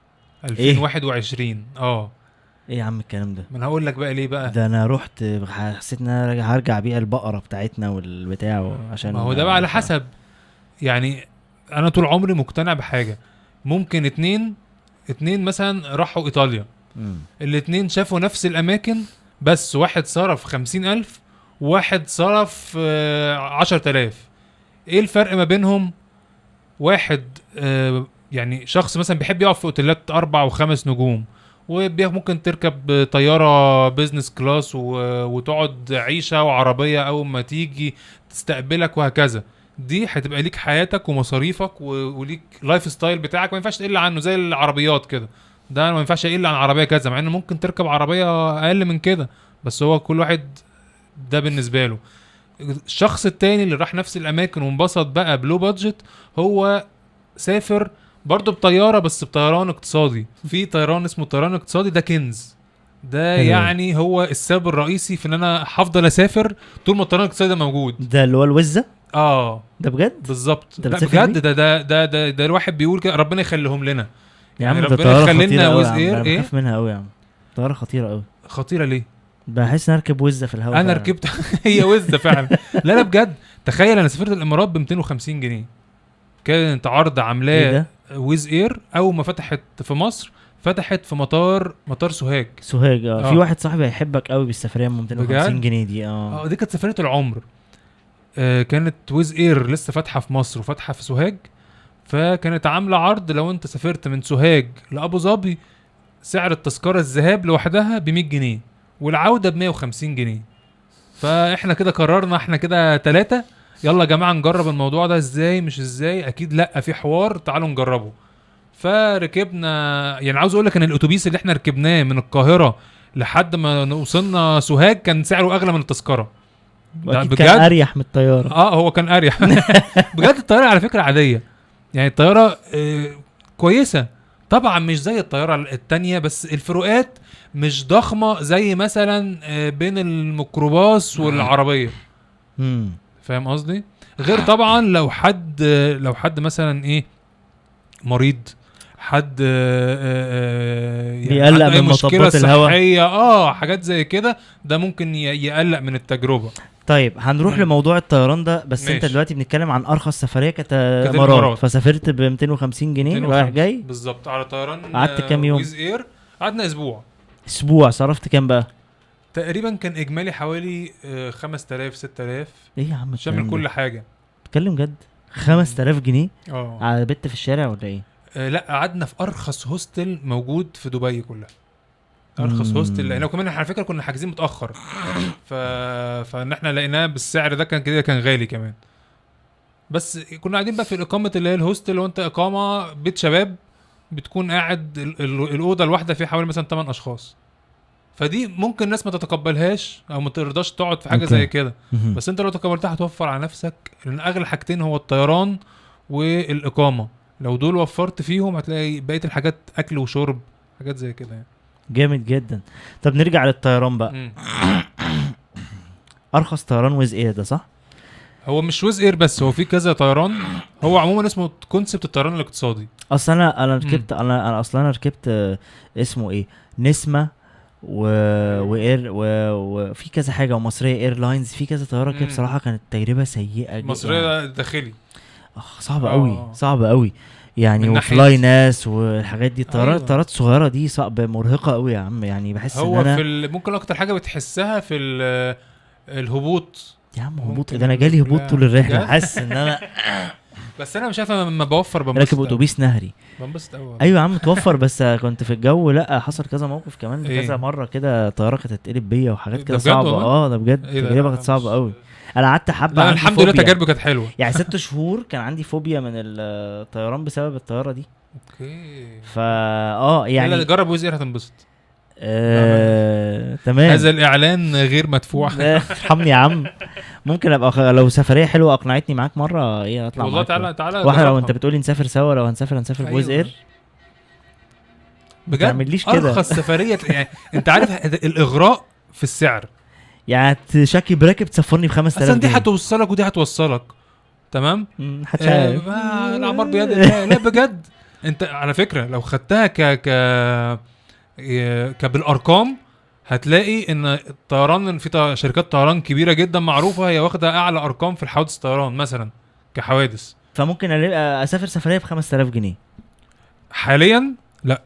2021 اه ايه يا عم الكلام ده ما انا هقول لك بقى ليه بقى ده انا رحت حسيت ان انا راجع- هرجع بيها البقره بتاعتنا والبتاع عشان ما هو ده بقى على حسب يعني انا طول عمري مقتنع بحاجه ممكن اتنين اتنين مثلا راحوا ايطاليا مم. الاتنين شافوا نفس الاماكن بس واحد صرف خمسين الف وواحد صرف آه، عشر تلاف ايه الفرق ما بينهم واحد آه، يعني شخص مثلا بيحب يقف في اوتيلات اربع وخمس نجوم وممكن تركب طياره بيزنس كلاس و- وتقعد عيشه وعربيه اول ما تيجي تستقبلك وهكذا دي هتبقى ليك حياتك ومصاريفك و- وليك لايف ستايل بتاعك ما ينفعش تقل عنه زي العربيات كده ده ما ينفعش يقل عن عربيه كذا مع انه ممكن تركب عربيه اقل من كده بس هو كل واحد ده بالنسبه له الشخص التاني اللي راح نفس الاماكن وانبسط بقى بلو بادجت هو سافر برضه بطياره بس بطيران اقتصادي في طيران اسمه طيران اقتصادي ده كنز ده حلو. يعني هو السبب الرئيسي في ان انا هفضل اسافر طول ما الطيران الاقتصادي ده موجود ده اللي هو الوزه اه ده بجد بالظبط أنت لا بتسافر بجد ده ده ده ده, ده الواحد بيقول كده ربنا يخليهم لنا يا عم يعني ده ربنا طياره يخلي خطيره لنا قوي ويز يا عم إير، انا إيه؟ بخاف منها قوي يا عم طياره خطيره قوي خطيره ليه بحس اني اركب وزه في الهواء انا فعلاً. ركبت هي وزه فعلا لا لا بجد تخيل انا سافرت الامارات ب 250 جنيه كانت عرض ايه عاملاه ده ويز اير اول ما فتحت في مصر فتحت في مطار مطار سوهاج سوهاج اه آه. في واحد صاحبي هيحبك قوي بالسفريه ب 250 بجد؟ جنيه دي اه اه دي كانت سفريه العمر آه كانت ويز اير لسه فاتحه في مصر وفاتحه في سوهاج فكانت عامله عرض لو انت سافرت من سوهاج لابو ظبي سعر التذكره الذهاب لوحدها ب 100 جنيه والعوده ب 150 جنيه فاحنا كده قررنا احنا كده ثلاثه يلا يا جماعه نجرب الموضوع ده ازاي مش ازاي اكيد لا في حوار تعالوا نجربه فركبنا يعني عاوز اقول لك ان الاتوبيس اللي احنا ركبناه من القاهره لحد ما وصلنا سوهاج كان سعره اغلى من التذكره ده واكيد كان اريح من الطياره اه هو كان اريح بجد الطياره على فكره عاديه يعني الطياره آه كويسه طبعا مش زي الطياره التانية بس الفروقات مش ضخمه زي مثلا آه بين الميكروباص والعربيه امم فاهم قصدي غير طبعا لو حد لو حد مثلا ايه مريض حد آه، آه، يعني بيقلق عنده أي من مشكلة مطبات الهواء. صحية اه حاجات زي كده ده ممكن ي- يقلق من التجربة طيب هنروح مم. لموضوع الطيران ده بس انت ماشي. دلوقتي بنتكلم عن ارخص سفريه كانت كانت امارات الإمارات. فسافرت ب 250 جنيه رايح جاي بالظبط على طيران قعدت كام يوم؟ ويز اير قعدنا اسبوع اسبوع صرفت كام بقى تقريبا كان اجمالي حوالي آه، 5000 6000 ايه يا عم شامل الكلام كل ده؟ حاجة بتتكلم جد 5000 جنيه اه على بت في الشارع ولا ايه آه، لا قعدنا في ارخص هوستل موجود في دبي كلها ارخص مم. هوستل لانه كمان على فكره كنا حاجزين متاخر ف... فان احنا لقيناه بالسعر ده كان كده كان غالي كمان بس كنا قاعدين بقى في الاقامه اللي هي الهوستل اللي هو انت اقامه بيت شباب بتكون قاعد ال- ال- الاوضه الواحده فيها حوالي مثلا 8 اشخاص فدي ممكن الناس ما تتقبلهاش او ما ترضاش تقعد في حاجه أوكي. زي كده مهم. بس انت لو تقبلتها هتوفر على نفسك لان اغلى حاجتين هو الطيران والاقامه لو دول وفرت فيهم هتلاقي بقيه الحاجات اكل وشرب حاجات زي كده يعني جامد جدا طب نرجع للطيران بقى مم. ارخص طيران ويز اير ده صح هو مش ويز اير بس هو في كذا طيران هو عموما اسمه كونسبت الطيران الاقتصادي اصل انا انا ركبت انا انا اصلا انا ركبت آه، اسمه ايه نسمه و... واير و... وفي كذا حاجه ومصريه ايرلاينز في كذا طياره كده مم. بصراحه كانت تجربه سيئه جدا مصريه داخلي آه صعبه آه. قوي صعبه قوي يعني من وفلاي ناحية- ناس والحاجات دي الطيارات أيوة. الطيارات الصغيره دي صعب مرهقه قوي يا عم يعني بحس ان هو انا في ال... ممكن اكتر حاجه بتحسها في ال... الهبوط يا عم هبوط ممكن إيه ده انا جالي هبوط لا. طول الرحله بجد؟ حاسس ان انا بس انا مش عارف أنا لما بوفر بنبسط راكب أوي. اتوبيس نهري بنبسط قوي ايوه يا عم توفر بس كنت في الجو لا حصل كذا موقف كمان إيه؟ كذا مره كده طياره كانت هتتقلب بيا وحاجات ده كده بجد صعبه والله؟ اه ده بجد إيه ده؟ التجربه لا، كانت مش- صعبه قوي انا قعدت حبه لا عندي الحمد لله فوبيا. تجاربي كانت حلوه يعني ست شهور كان عندي فوبيا من الطيران بسبب الطياره دي اوكي فا اه يعني لا يعني لا جرب ويز اير هتنبسط آه... تمام هذا الاعلان غير مدفوع لا، ارحمني يا عم ممكن ابقى خ... لو سفريه حلوه اقنعتني معاك مره ايه اطلع والله معاك تعالى تعالى واحنا لو جربها. انت بتقولي نسافر سوا لو هنسافر هنسافر بويز أيوة. اير بجد تعمليش كده. ارخص سفريه يعني انت عارف الاغراء في السعر يعني تشاكي براكب تسفرني ب 5000 اصلا دي جنيه. هتوصلك ودي هتوصلك تمام مم، محدش آه عارف ما- الاعمار بيد الله لا بجد انت على فكره لو خدتها ك ك ي- كبالارقام هتلاقي ان الطيران في ط- شركات طيران كبيره جدا معروفه هي واخده اعلى ارقام في الحوادث الطيران مثلا كحوادث فممكن ألاقي- اسافر سفريه ب 5000 جنيه حاليا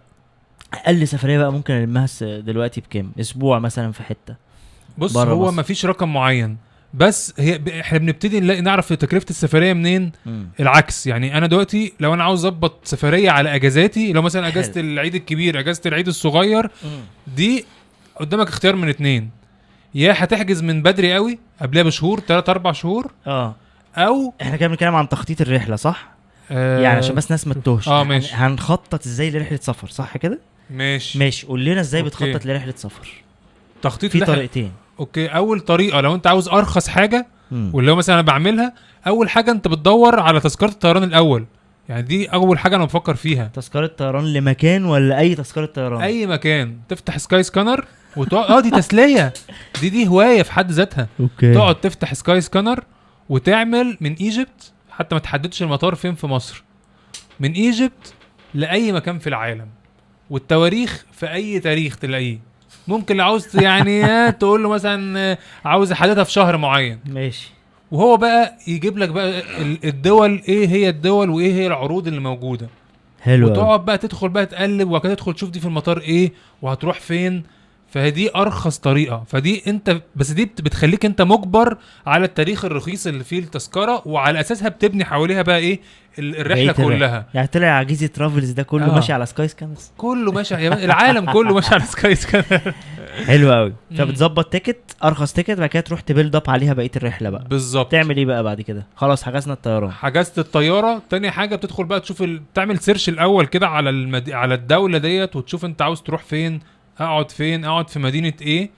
اقل سفريه بقى ممكن المها س- دلوقتي بكام اسبوع مثلا في حته بص برا هو مصر. ما فيش رقم معين بس هي ب- احنا بنبتدي نلاقي نعرف تكلفه السفريه منين العكس يعني انا دلوقتي لو انا عاوز اظبط سفريه على اجازاتي لو مثلا اجازه حلو. العيد الكبير اجازه العيد الصغير دي قدامك اختيار من اتنين يا هتحجز من بدري قوي قبلها بشهور 3 4 شهور اه او احنا كده بنتكلم عن تخطيط الرحله صح آه يعني عشان بس ناس ما تتوهش آه، هن- ماشي. هنخطط ازاي لرحله سفر صح كده ماشي ماشي قول لنا ازاي أوكي. بتخطط لرحله سفر تخطيط في اللي إحنا- طريقتين اوكي اول طريقه لو انت عاوز ارخص حاجه مم. واللي هو مثلا انا بعملها اول حاجه انت بتدور على تذكره الطيران الاول يعني دي اول حاجه انا بفكر فيها تذكره طيران لمكان ولا اي تذكره طيران اي مكان تفتح سكاي سكانر وتقعد اه دي تسليه دي دي هوايه في حد ذاتها اوكي تقعد تفتح سكاي سكانر وتعمل من ايجيبت حتى ما تحددش المطار فين في مصر من ايجيبت لاي مكان في العالم والتواريخ في اي تاريخ تلاقيه ممكن لو عاوز يعني آه، تقول له مثلا آه، عاوز احددها في شهر معين ماشي وهو بقى يجيب لك بقى ال- الدول ايه هي الدول وايه هي العروض اللي موجوده حلو أوي. وتقعد بقى تدخل بقى تقلب وبعد كده تدخل تشوف دي في المطار ايه وهتروح فين فدي ارخص طريقه فدي انت بس دي بت- بتخليك انت مجبر على التاريخ الرخيص اللي فيه التذكره وعلى اساسها بتبني حواليها بقى ايه ال- الرحله بقية الرحلة. كلها يعني طلع عجيزه ترافلز ده كله آه. ماشي على سكاي سكانرز كله ماشي يا مان، العالم كله ماشي على سكاي سكانر حلو قوي مم. فبتظبط تيكت ارخص تيكت بعد كده تروح تبيلد اب عليها بقيه الرحله بقى بالظبط تعمل ايه بقى بعد كده خلاص حجزنا الطيران حجزت الطياره تاني حاجه بتدخل بقى تشوف ال... تعمل سيرش الاول كده على المد... على الدوله ديت وتشوف انت عاوز تروح فين اقعد فين اقعد في مدينه ايه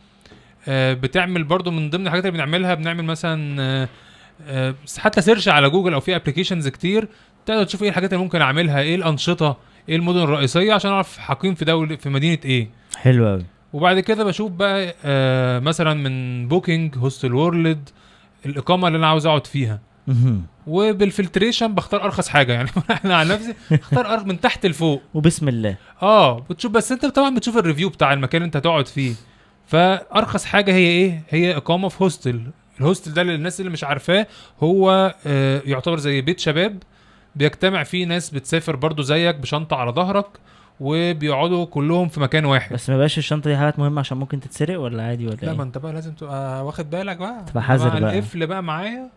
آه بتعمل برضو من ضمن الحاجات اللي بنعملها بنعمل مثلا آه آه حتى سيرش على جوجل او في ابلكيشنز كتير تقدر تشوف ايه الحاجات اللي ممكن اعملها ايه الانشطه ايه المدن الرئيسيه عشان اعرف حقيم في دوله في مدينه ايه حلو قوي وبعد كده بشوف بقى آه مثلا من بوكينج هوستل وورلد الاقامه اللي انا عاوز اقعد فيها وبالفلتريشن بختار ارخص حاجه يعني انا عن نفسي اختار أر... من تحت لفوق وبسم الله اه بتشوف بس انت طبعا بتشوف الريفيو بتاع المكان اللي انت هتقعد فيه فارخص حاجه هي ايه هي اقامه في هوستل الهوستل ده للناس اللي مش عارفاه هو آه يعتبر زي بيت شباب بيجتمع فيه ناس بتسافر برضو زيك بشنطه على ظهرك وبيقعدوا كلهم في مكان واحد بس ما بقاش الشنطه دي حاجات مهمه عشان ممكن تتسرق ولا عادي ولا لا ما ايه انت بقى لازم تبقى واخد بالك بقى تبقى حذر مع بقى. القفل بقى معايا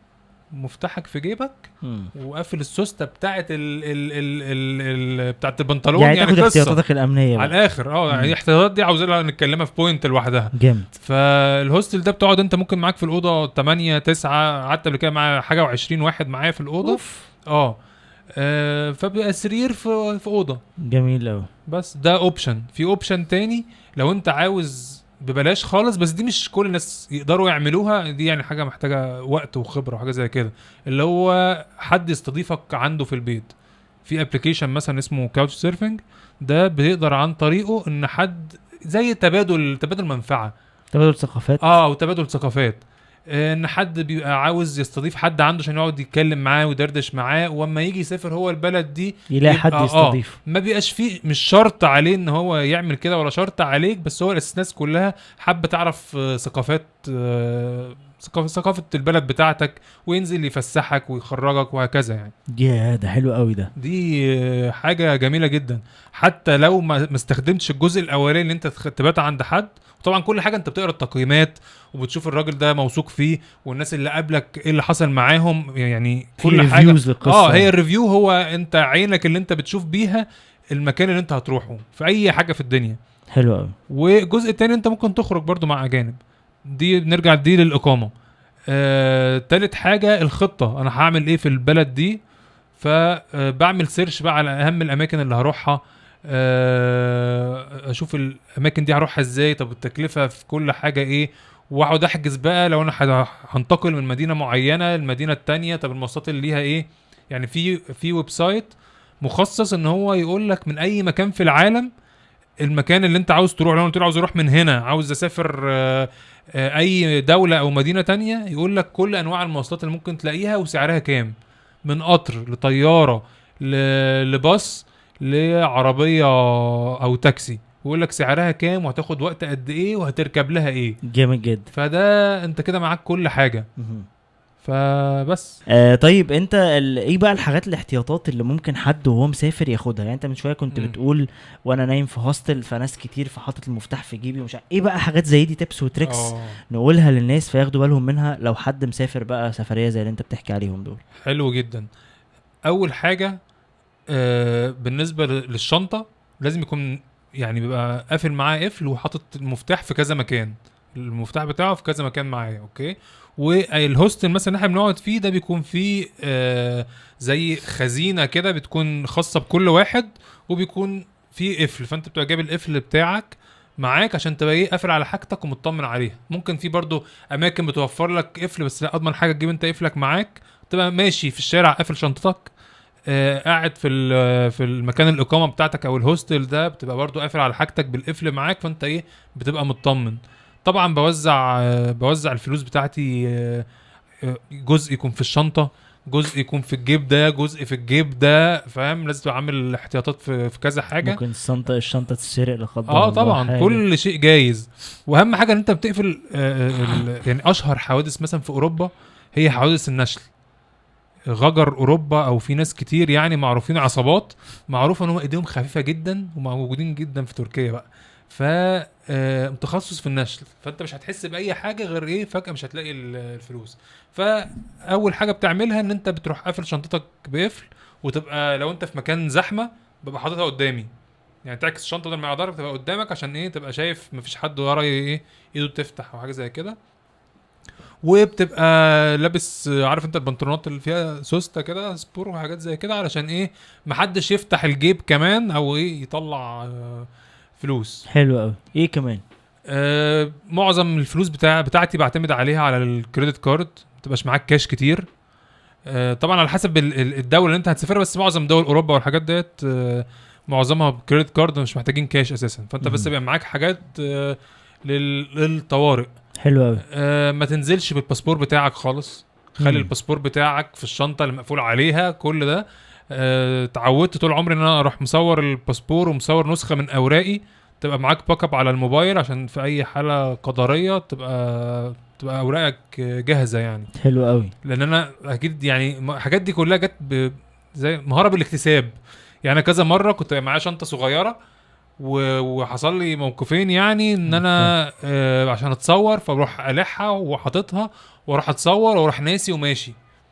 مفتاحك في جيبك مم. وقافل السوسته بتاعت ال ال ال ال ال بتاعت البنطلون يعني, يعني, تاخد قصه احتياطاتك الامنيه على بقى. الاخر اه يعني مم. الاحتياطات دي عاوزين نتكلمها في بوينت لوحدها جامد فالهوستل ده بتقعد انت ممكن معاك في الاوضه 8 9 قعدت قبل كده مع حاجه و20 واحد معايا في الاوضه اوف اه آه، فبيبقى سرير في في اوضه جميل قوي بس ده اوبشن في اوبشن تاني لو انت عاوز ببلاش خالص بس دي مش كل الناس يقدروا يعملوها دي يعني حاجه محتاجه وقت وخبره وحاجه زي كده اللي هو حد يستضيفك عنده في البيت في ابلكيشن مثلا اسمه كاوتش سيرفنج ده بيقدر عن طريقه ان حد زي تبادل تبادل منفعه تبادل ثقافات اه وتبادل ثقافات آه، ان حد بيبقى عاوز يستضيف حد عنده عشان يقعد يتكلم معاه ويدردش معاه واما يجي يسافر هو البلد دي يلاقي يبقى- حد آه، يستضيفه ما بيبقاش فيه مش شرط عليه ان هو يعمل كده ولا شرط عليك بس هو الناس كلها حابه تعرف آه، ثقافات آه، ثقافه ثقافه البلد بتاعتك وينزل يفسحك ويخرجك وهكذا يعني يا ده حلو قوي ده دي آه، حاجه جميله جدا حتى لو ما ما استخدمتش الجزء الاولاني اللي انت تخ- تبات عند حد طبعا كل حاجه انت بتقرا التقييمات وبتشوف الراجل ده موثوق فيه والناس اللي قبلك ايه اللي حصل معاهم يعني في كل حاجه ريفيوز للقصه اه هي الريفيو هو انت عينك اللي انت بتشوف بيها المكان اللي انت هتروحه في اي حاجه في الدنيا حلو قوي والجزء التاني انت ممكن تخرج برضو مع اجانب دي نرجع دي للاقامه آه، تالت حاجه الخطه انا هعمل ايه في البلد دي فبعمل سيرش بقى على اهم الاماكن اللي هروحها آه، اشوف الاماكن دي هروحها ازاي طب التكلفه في كل حاجه ايه واقعد احجز بقى لو انا ح- هنتقل من مدينه معينه المدينه التانية طب المواصلات اللي ليها ايه يعني في في ويب سايت مخصص ان هو يقول لك من اي مكان في العالم المكان اللي انت عاوز تروح لو انا قلت له عاوز اروح من هنا عاوز اسافر آه، آه، اي دوله او مدينه تانية يقول لك كل انواع المواصلات اللي ممكن تلاقيها وسعرها كام من قطر لطياره ل- لباص لعربيه او تاكسي ويقول لك سعرها كام وهتاخد وقت قد ايه وهتركب لها ايه جامد جدا فده انت كده معاك كل حاجه مهم. فبس آه طيب انت ال... ايه بقى الحاجات الاحتياطات اللي ممكن حد وهو مسافر ياخدها يعني انت من شويه كنت مم. بتقول وانا نايم في هوستل فناس كتير فحاطط المفتاح في جيبي ومش عارف ايه بقى حاجات زي دي تيبس وتريكس آه. نقولها للناس فياخدوا بالهم منها لو حد مسافر بقى سفريه زي اللي انت بتحكي عليهم دول حلو جدا اول حاجه آه بالنسبه ل- للشنطه لازم يكون يعني بيبقى قافل معاه قفل وحاطط المفتاح في كذا مكان المفتاح بتاعه في كذا مكان معايا اوكي والهوستل مثلا اللي احنا بنقعد فيه ده بيكون فيه آه زي خزينه كده بتكون خاصه بكل واحد وبيكون فيه قفل فانت بتبقى جايب القفل بتاعك معاك عشان تبقى ايه قافل على حاجتك ومطمن عليها ممكن في برضو اماكن بتوفر لك قفل بس لا اضمن حاجه تجيب انت قفلك معاك تبقى ماشي في الشارع قافل شنطتك آه قاعد في ال- في المكان الاقامه بتاعتك او الهوستل ده بتبقى برضو قافل على حاجتك بالقفل معاك فانت ايه بتبقى مطمن طبعا بوزع آه بوزع الفلوس بتاعتي آه آه، جزء يكون في الشنطه جزء يكون في الجيب ده جزء في الجيب ده فاهم لازم تبقى عامل احتياطات في, في كذا حاجه ممكن الشنطه الشنطه تتسرق لا قدر اه الله طبعا حاجة. كل شيء جايز واهم حاجه ان انت بتقفل آه ال- يعني اشهر حوادث مثلا في اوروبا هي حوادث النشل غجر اوروبا او في ناس كتير يعني معروفين عصابات معروف ان هم ايديهم خفيفه جدا وموجودين جدا في تركيا بقى ف آه، متخصص في النشل فانت مش هتحس باي حاجه غير ايه فجاه مش هتلاقي ال- الفلوس فاول حاجه بتعملها ان انت بتروح قافل شنطتك بقفل وتبقى لو انت في مكان زحمه ببقى حاططها قدامي يعني تعكس الشنطه بدل ما على ظهرك تبقى قدامك عشان ايه تبقى شايف مفيش حد ورا ايه ايده تفتح او حاجه زي كده وبتبقى لابس آه، عارف انت البنطلونات اللي فيها سوسته كده سبور وحاجات زي كده علشان ايه محدش يفتح الجيب كمان او ايه يطلع آه، فلوس حلو قوي ايه كمان آه معظم الفلوس بتاع بتاعتي بعتمد عليها على الكريدت كارد ما تبقاش معاك كاش كتير آه طبعا على حسب ال- ال- الدوله اللي انت هتسافرها بس معظم دول اوروبا والحاجات ديت آه معظمها بكريدت كارد مش محتاجين كاش اساسا فانت بس مم. يبقى معاك حاجات آه لل- للطوارئ حلو قوي آه ما تنزلش بالباسبور بتاعك خالص خلي مم. الباسبور بتاعك في الشنطه اللي مقفول عليها كل ده آه، اتعودت طول عمري ان انا اروح مصور الباسبور ومصور نسخه من اوراقي تبقى معاك باك اب على الموبايل عشان في اي حاله قدريه تبقى تبقى اوراقك جاهزه يعني حلو قوي لان انا اكيد يعني م- الحاجات دي كلها جت ب- زي مهاره بالاكتساب يعني كذا مره كنت معايا شنطه صغيره و- وحصل لي موقفين يعني ان انا آه عشان اتصور فبروح الحها وحاططها واروح اتصور واروح ناسي وماشي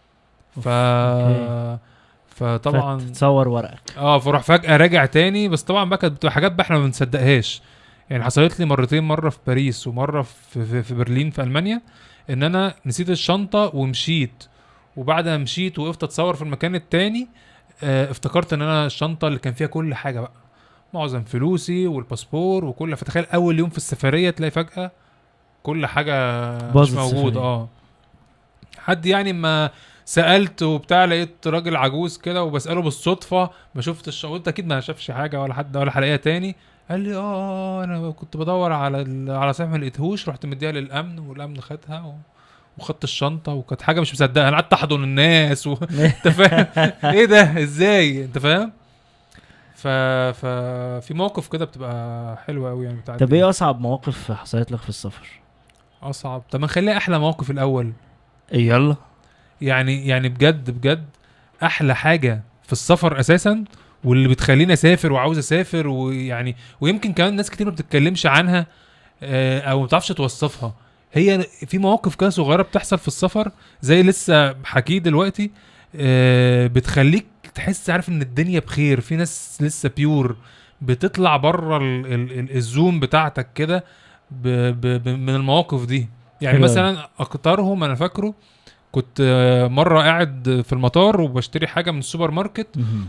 ف أوكي. فطبعا تصور ورقك اه فاروح فجاه راجع تاني بس طبعا بقى كانت بتبقى حاجات بقى احنا ما بنصدقهاش يعني حصلت لي مرتين مره في باريس ومره في, في, في برلين في المانيا ان انا نسيت الشنطه ومشيت وبعد ما مشيت وقفت اتصور في المكان التاني آه افتكرت ان انا الشنطه اللي كان فيها كل حاجه بقى معظم فلوسي والباسبور وكل فتخيل اول يوم في السفريه تلاقي فجاه كل حاجه مش باظت موجود السفرية. اه حد يعني ما سالت وبتاع لقيت راجل عجوز كده وبساله بالصدفه ما شفتش قلت اكيد ما شافش حاجه ولا حد ولا هلاقيها تاني قال لي اه آه، انا كنت بدور على ال- على صحيح ما لقيتهوش رحت مديها للامن والامن خدها و... وخدت الشنطه وكانت حاجه مش مصدقها انا قعدت احضن الناس و... انت فاهم ايه ده ازاي انت فاهم ف... ف في موقف كده بتبقى حلوه قوي يعني بتاعت طب ايه اصعب مواقف حصلت لك في السفر اصعب طب ما نخليها احلى موقف الاول يلا يعني يعني بجد بجد احلى حاجه في السفر اساسا واللي بتخليني اسافر وعاوز اسافر ويعني ويمكن كمان ناس كتير ما بتتكلمش عنها آه، او ما بتعرفش توصفها هي في مواقف كده صغيره بتحصل في السفر زي لسه حكيه دلوقتي آه، بتخليك تحس عارف ان الدنيا بخير في ناس لسه بيور بتطلع بره ال- ال- ال- الزوم بتاعتك كده ب- ب- ب- من المواقف دي يعني حلو أوي. مثلا اكترهم انا فاكره كنت آه، مره قاعد في المطار وبشتري حاجه من السوبر ماركت مهم.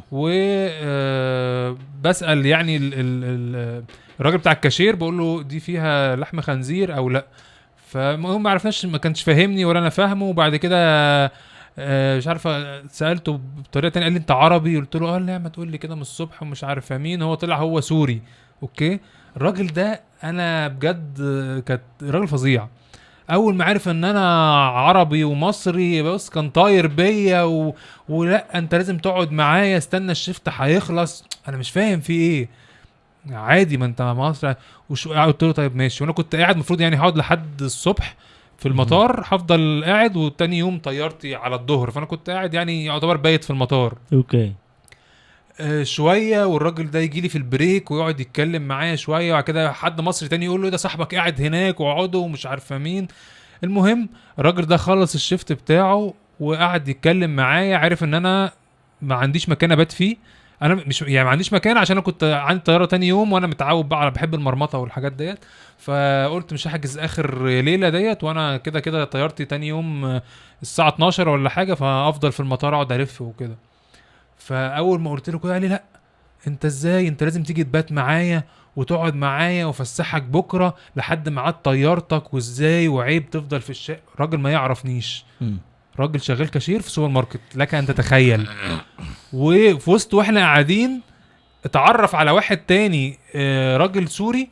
وبسال يعني ال ال ال الراجل بتاع الكاشير بقول له دي فيها لحم خنزير او لا فالمهم ما عرفناش ما كانش فاهمني ولا انا فاهمه وبعد كده آه، مش عارفه سالته بطريقه تانية قال لي انت عربي قلت له اه لا ما تقول لي كده من الصبح ومش عارف مين هو طلع هو سوري اوكي الراجل ده انا بجد آه، كانت راجل فظيع اول ما عرف ان انا عربي ومصري بص كان طاير بيا و... ولا انت لازم تقعد معايا استنى الشفت هيخلص انا مش فاهم في ايه عادي ما انت مصر وشو قلت له طيب ماشي وانا كنت قاعد المفروض يعني هقعد لحد الصبح في المطار هفضل قاعد وتاني يوم طيارتي على الظهر فانا كنت قاعد يعني يعتبر بايت في المطار اوكي آه، شويه والراجل ده يجي لي في البريك ويقعد يتكلم معايا شويه وبعد كده حد مصري تاني يقول له ده صاحبك قاعد هناك واقعدوا ومش عارفه مين المهم الراجل ده خلص الشيفت بتاعه وقعد يتكلم معايا عارف ان انا ما عنديش مكان ابات فيه انا مش يعني ما عنديش مكان عشان انا كنت عندي طياره تاني يوم وانا متعود بقى على بحب المرمطه والحاجات ديت فقلت مش هحجز اخر ليله ديت وانا كده كده طيارتي تاني يوم آه، الساعه 12 ولا حاجه فافضل في المطار اقعد الف وكده فاول ما قلت له كده قال لي لا انت ازاي انت لازم تيجي تبات معايا وتقعد معايا وافسحك بكره لحد ميعاد طيارتك وازاي وعيب تفضل في الشقه راجل ما يعرفنيش مم. راجل شغال كاشير في سوبر ماركت لك ان تتخيل وفي وسط واحنا قاعدين اتعرف على واحد تاني آه، راجل سوري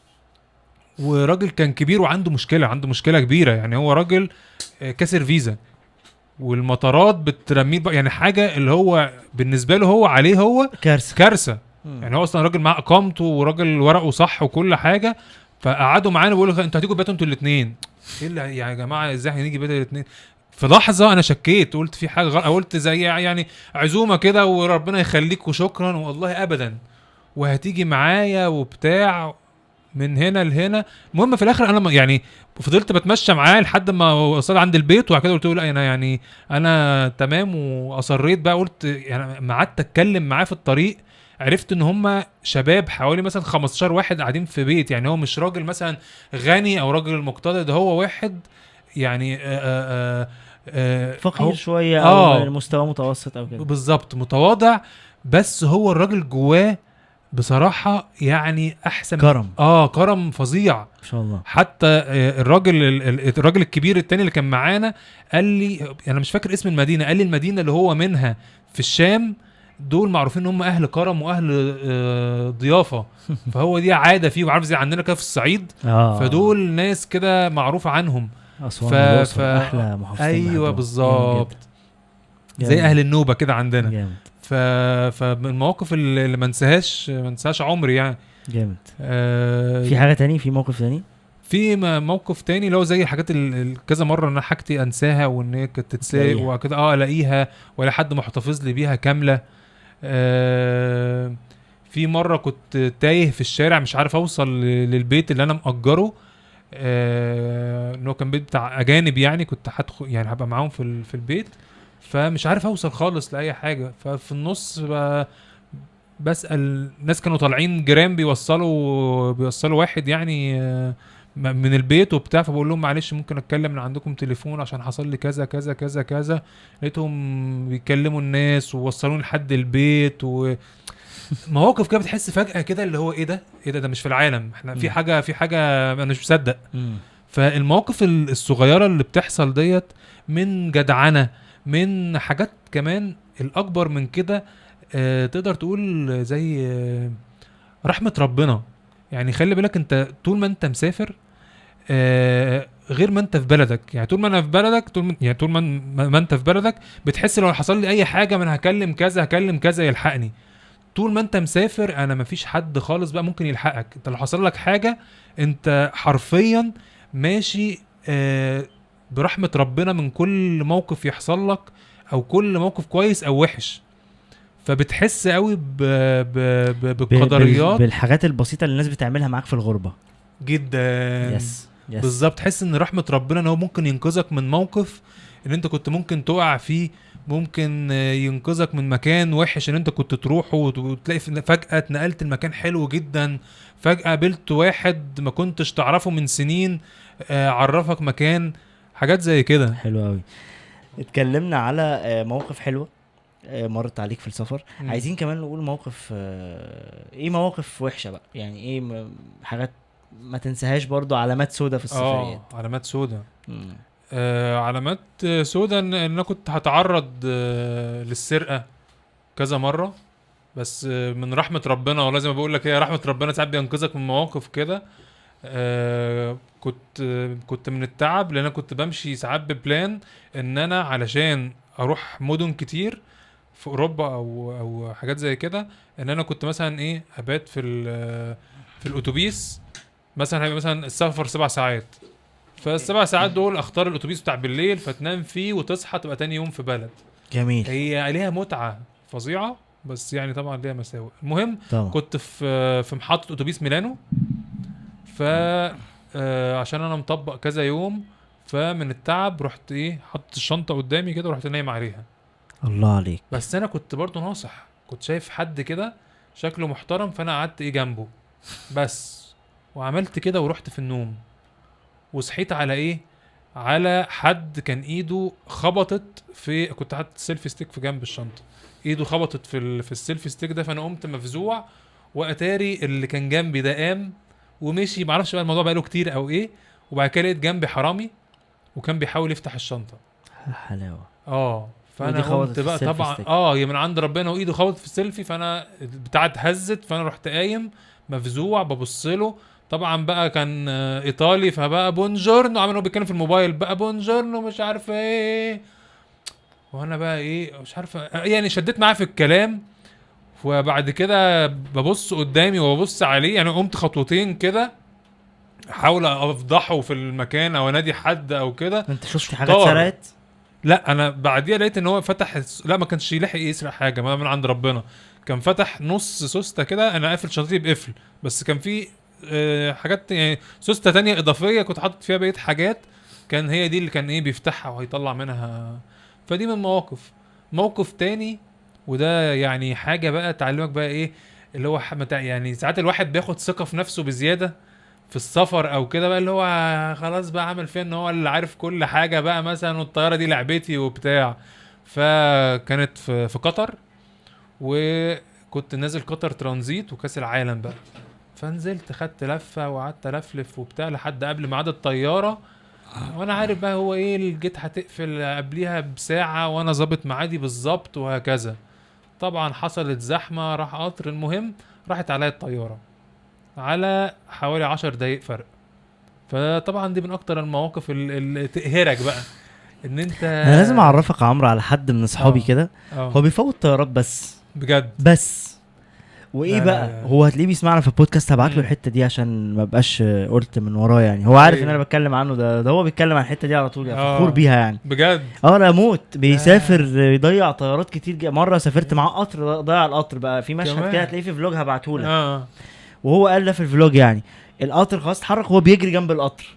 وراجل كان كبير وعنده مشكله عنده مشكله كبيره يعني هو راجل آه، كسر فيزا والمطارات بترميه بقى- يعني حاجه اللي هو بالنسبه له هو عليه هو كارثه كارثه مم. يعني هو اصلا راجل معاه اقامته وراجل ورقه صح وكل حاجه فقعدوا معانا بيقولوا انتوا هتيجوا بيتوا انتوا الاثنين ايه اللي يعني يا جماعه ازاي هنيجي بيت الاثنين في لحظه انا شكيت قلت في حاجه غلط قلت زي يعني عزومه كده وربنا يخليك وشكرا والله ابدا وهتيجي معايا وبتاع من هنا لهنا المهم في الاخر انا ما- يعني فضلت بتمشى معاه لحد ما وصل عند البيت وبعد كده قلت له لا انا يعني انا تمام واصريت بقى قلت يعني ما قعدت اتكلم معاه في الطريق عرفت ان هم شباب حوالي مثلا 15 واحد قاعدين في بيت يعني هو مش راجل مثلا غني او راجل مقتدر ده هو واحد يعني آآ آآ آآ فقير هو- شويه آه. او مستوى متوسط او كده بالظبط متواضع بس هو الراجل جواه بصراحة يعني احسن كرم اه كرم فظيع ما شاء الله حتى آه، الراجل ال- ال- الراجل الكبير التاني اللي كان معانا قال لي انا مش فاكر اسم المدينه قال لي المدينه اللي هو منها في الشام دول معروفين ان هم اهل كرم واهل آه، ضيافه فهو دي عاده فيه وعارف زي عندنا كده في الصعيد اه فدول ناس كده معروفه عنهم اسوان ف- والأقصر ف- احلى محافظتين ايوه بحبهم. بالظبط جامد زي جدا. اهل النوبه كده عندنا جامد ف... فمن المواقف اللي اللي ما انساهاش ما انساهاش عمري يعني جامد آه في حاجه تاني في موقف تاني في م- موقف تاني اللي هو زي الحاجات ال- ال- كذا مره انا حاجتي انساها وان هي كانت تتساق تلاقيها. وكده اه الاقيها ولا حد محتفظ لي بيها كامله آه في مره كنت تايه في الشارع مش عارف اوصل ل- للبيت اللي انا مأجره آه ان هو كان بيت بتاع اجانب يعني كنت هدخل يعني هبقى معاهم في ال- في البيت فمش عارف اوصل خالص لاي حاجه ففي النص ب- بسال ناس كانوا طالعين جيران بيوصلوا بيوصلوا واحد يعني آه، م- من البيت وبتاع فبقول لهم معلش ممكن اتكلم من عندكم تليفون عشان حصل لي كذا كذا كذا كذا لقيتهم بيكلموا الناس ووصلوني لحد البيت و مواقف كده بتحس فجأة كده اللي هو ايه ده؟ ايه ده ده مش في العالم، احنا في مم. حاجة في حاجة انا مش مصدق، مم. فالمواقف ال- الصغيرة اللي بتحصل ديت من جدعنة من حاجات كمان الأكبر من كده آه تقدر تقول زي آه رحمة ربنا يعني خلي بالك انت طول ما انت مسافر آه غير ما انت في بلدك يعني طول ما انا في بلدك طول ما يعني طول ما, ما انت في بلدك بتحس لو حصل لي اي حاجه من هكلم كذا هكلم كذا يلحقني طول ما انت مسافر انا مفيش حد خالص بقى ممكن يلحقك انت لو حصل لك حاجه انت حرفيا ماشي آه برحمه ربنا من كل موقف يحصل لك او كل موقف كويس او وحش فبتحس قوي ب... ب... ب... ب- بال- بالقدريات بالحاجات البسيطه اللي الناس بتعملها معاك في الغربه جدا يس يس بالظبط تحس ان رحمه ربنا ان هو ممكن ينقذك من موقف ان انت كنت ممكن تقع فيه ممكن آه، ينقذك من مكان وحش ان انت كنت تروحه وت- وتلاقي في- فجاه اتنقلت المكان حلو جدا فجاه قابلت واحد ما كنتش تعرفه من سنين آه، عرفك مكان حاجات زي كده حلو قوي اتكلمنا على آه، مواقف حلوه آه، مرت عليك في السفر مم. عايزين كمان نقول موقف آه، ايه مواقف وحشه بقى يعني ايه م- حاجات ما تنساهاش برضو علامات سودة في السفريات اه علامات سودة مم. آه علامات آه، سودة ان إن انا كنت هتعرض آه للسرقه كذا مره بس آه من رحمه ربنا والله زي ما بقول لك هي رحمه ربنا ساعات بينقذك من مواقف كده آه كنت آه كنت من التعب لان انا كنت بمشي ساعات ببلان ان انا علشان اروح مدن كتير في اوروبا او او حاجات زي كده ان انا كنت مثلا ايه ابات في ال- في الاتوبيس مثلا هيبقى مثلا السفر سبع ساعات فالسبع ساعات دول اختار الاتوبيس بتاع بالليل فتنام فيه وتصحى تبقى تاني يوم في بلد جميل هي ليها متعه فظيعه بس يعني طبعا ليها مساوئ المهم طبعا كنت في في محطه اتوبيس ميلانو ف آه، عشان انا مطبق كذا يوم فمن التعب رحت ايه حطيت الشنطه قدامي كده ورحت نايم عليها الله عليك بس انا كنت برضو ناصح كنت شايف حد كده شكله محترم فانا قعدت ايه جنبه بس وعملت كده ورحت في النوم وصحيت على ايه على حد كان ايده خبطت في كنت حاطط السيلفي ستيك في جنب الشنطه ايده خبطت في ال... في السيلفي ستيك ده فانا قمت مفزوع واتاري اللي كان جنبي ده قام ومشي معرفش بقى الموضوع بقاله كتير او ايه وبعد كده لقيت جنبي حرامي وكان بيحاول يفتح الشنطه حلاوه اه فانا ودي خبطت قمت في بقى السيلفي طبعا ستيك. اه هي من عند ربنا وايده خبطت في السيلفي فانا بتاعت اتهزت فانا رحت قايم مفزوع ببص له طبعا بقى كان آه، ايطالي فبقى بونجورنو عامل هو بيتكلم في الموبايل بقى بونجورنو مش عارف ايه وانا بقى ايه مش عارف آه، يعني شديت معاه في الكلام وبعد كده ببص قدامي وببص عليه يعني قمت خطوتين كده احاول افضحه في المكان او انادي حد او كده انت شفت حاجات طار. سرقت لا انا بعديها لقيت ان هو فتح الس- لا ما كانش يلحق يسرق حاجه ما من عند ربنا كان فتح نص سوسته كده انا قافل شنطتي بقفل بس كان في آه، حاجات يعني سوسته تانية اضافيه كنت حاطط فيها بقيه حاجات كان هي دي اللي كان ايه بيفتحها وهيطلع منها فدي من مواقف موقف تاني وده يعني حاجه بقى تعلمك بقى ايه اللي هو ح- متع- يعني ساعات الواحد بياخد ثقه في نفسه بزياده في السفر او كده بقى اللي هو خلاص بقى عامل فيها ان هو اللي عارف كل حاجه بقى مثلا والطياره دي لعبتي وبتاع فكانت في في قطر وكنت نازل قطر ترانزيت وكاس العالم بقى فنزلت خدت لفه وقعدت الفلف وبتاع لحد قبل ميعاد الطياره وانا عارف بقى هو ايه الجيت هتقفل قبليها بساعه وانا ظابط ميعادي بالظبط وهكذا طبعا حصلت زحمه راح قطر المهم راحت عليا الطياره على حوالي عشر دقايق فرق فطبعا دي من اكتر المواقف ال- اللي تقهرك بقى ان انت انا لازم اعرفك يا عمرو على حد من اصحابي آه. كده آه. هو بيفوت طيارات بس بجد بس وايه لا، بقى لا. هو هتلاقيه بيسمعنا في البودكاست هبعت له مم. الحته دي عشان ما بقاش قلت من وراه يعني هو عارف ان أيوة. انا بتكلم عنه ده ده هو بيتكلم عن الحته دي على طول يعني آه. فخور بيها يعني بجد اه لا موت بيسافر يضيع طيارات كتير جا. مره سافرت معاه قطر ضيع القطر بقى في مشهد كمان. كده هتلاقيه في فلوج هبعته لك اه وهو قال ده في الفلوج يعني القطر خلاص اتحرك وهو بيجري جنب القطر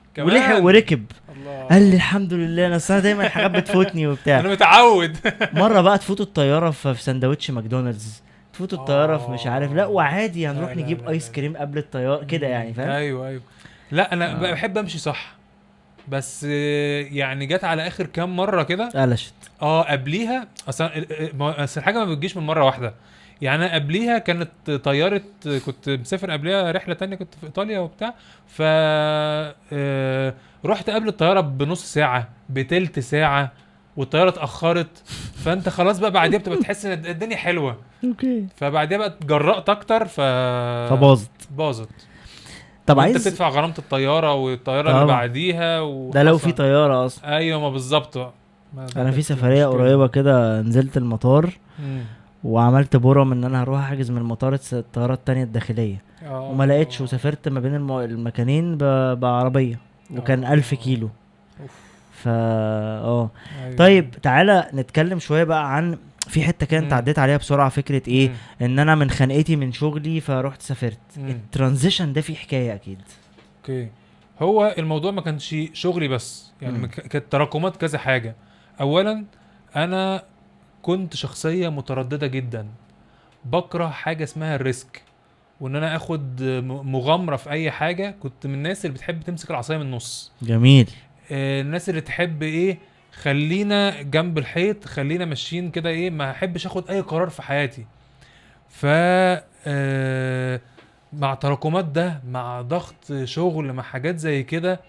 كمان. ولحق وركب الله قال لي الحمد لله انا أصل أنا دايما الحاجات بتفوتني وبتاع انا متعود مره بقى تفوتوا الطياره في في سندوتش ماكدونالدز تفوتوا الطياره في مش آه. عارف لا وعادي هنروح لا، لا، نجيب لا، ايس لا. كريم قبل الطياره كده يعني فاهم ايوه ايوه لا انا آه. بحب امشي صح بس آه، يعني جت على اخر كام مره كده قلشت اه قبليها اصل ما- اصل الحاجه ما بتجيش من مره واحده يعني انا قبليها كانت طياره كنت مسافر قبليها رحله تانية كنت في ايطاليا وبتاع ف آه، رحت قبل الطياره بنص ساعه بتلت ساعه والطياره اتاخرت فانت خلاص بقى بعديها بتبقى تحس ان الدنيا حلوه اوكي فبعديها بقى اتجرأت اكتر ف فباظت باظت طب وانت عايز بتدفع غرامه الطياره والطياره طبعا. اللي بعديها و... ده لو في طياره اصلا ايوه ما بالظبط بقى. ما ده انا في كانت سفريه مشكلة. قريبه كده نزلت المطار مم. وعملت برم ان انا هروح احجز من المطار الس- الطياره التانية الداخليه آه. وما لقيتش وسافرت ما بين الم... المكانين ب... بعربيه وكان آه. ألف كيلو أوف. فا اه أيوة. طيب تعالى نتكلم شويه بقى عن في حته كده انت مم. عديت عليها بسرعه فكره ايه مم. ان انا من خنقتي من شغلي فرحت سافرت مم. الترانزيشن ده فيه حكايه اكيد اوكي هو الموضوع ما كانش شغلي بس يعني مم. ما ك- كانت تراكمات كذا حاجه اولا انا كنت شخصيه متردده جدا بكره حاجه اسمها الريسك وان انا اخد م- مغامره في اي حاجه كنت من الناس اللي بتحب تمسك العصايه من النص جميل آه، الناس اللي تحب ايه خلينا جنب الحيط خلينا ماشيين كده ايه ما احبش اخد اي قرار في حياتي ف آه، مع تراكمات ده مع ضغط شغل مع حاجات زي كده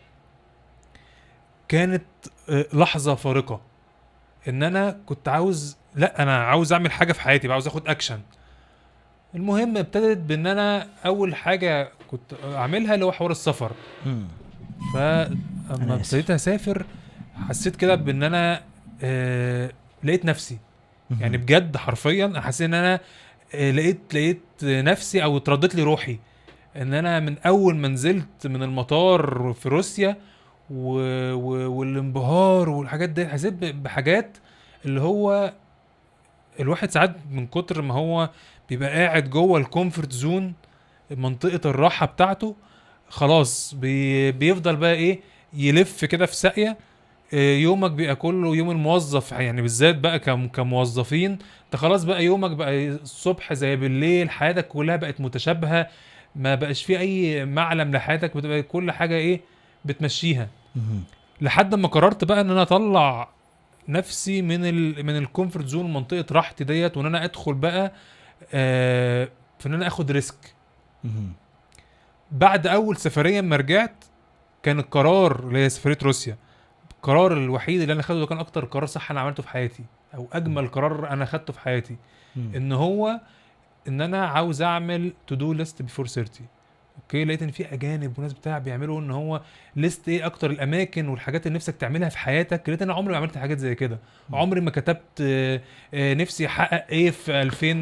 كانت آه، لحظة فارقة ان انا كنت عاوز لا انا عاوز اعمل حاجة في حياتي بقى عاوز اخد اكشن المهم ابتدت بان انا اول حاجة كنت اعملها اللي هو حوار السفر مم. فاما أنا آسف. ابتديت اسافر حسيت كده بان انا آه لقيت نفسي يعني بجد حرفيا أنا حسيت ان انا آه لقيت لقيت نفسي او اتردت لي روحي ان انا من اول ما نزلت من المطار في روسيا و... و... والانبهار والحاجات دي حسيت ب- بحاجات اللي هو الواحد ساعات من كتر ما هو بيبقى قاعد جوه الكومفورت زون منطقه الراحه بتاعته خلاص بي... بيفضل بقى ايه يلف كده في ساقيه آه، يومك بيبقى كله يوم الموظف يعني بالذات بقى كم كموظفين انت خلاص بقى يومك بقى الصبح زي بالليل حياتك كلها بقت متشابهه ما بقاش في اي معلم لحياتك بتبقى كل حاجه ايه بتمشيها مم. لحد ما قررت بقى ان انا اطلع نفسي من ال من الكومفورت زون منطقه راحتي ديت وان انا ادخل بقى آه في ان انا اخد ريسك مم. بعد اول سفريه ما رجعت كان القرار اللي هي سفريه روسيا القرار الوحيد اللي انا خدته ده كان اكتر قرار صح انا عملته في حياتي او اجمل قرار انا خدته في حياتي مم. ان هو ان انا عاوز اعمل تو دو ليست بيفور 30 اوكي لقيت ان في اجانب وناس بتاع بيعملوا ان هو ليست ايه اكتر الاماكن والحاجات اللي نفسك تعملها في حياتك لقيت انا عمري ما عملت حاجات زي كده مم. عمري ما كتبت آه، آه، نفسي احقق ايه في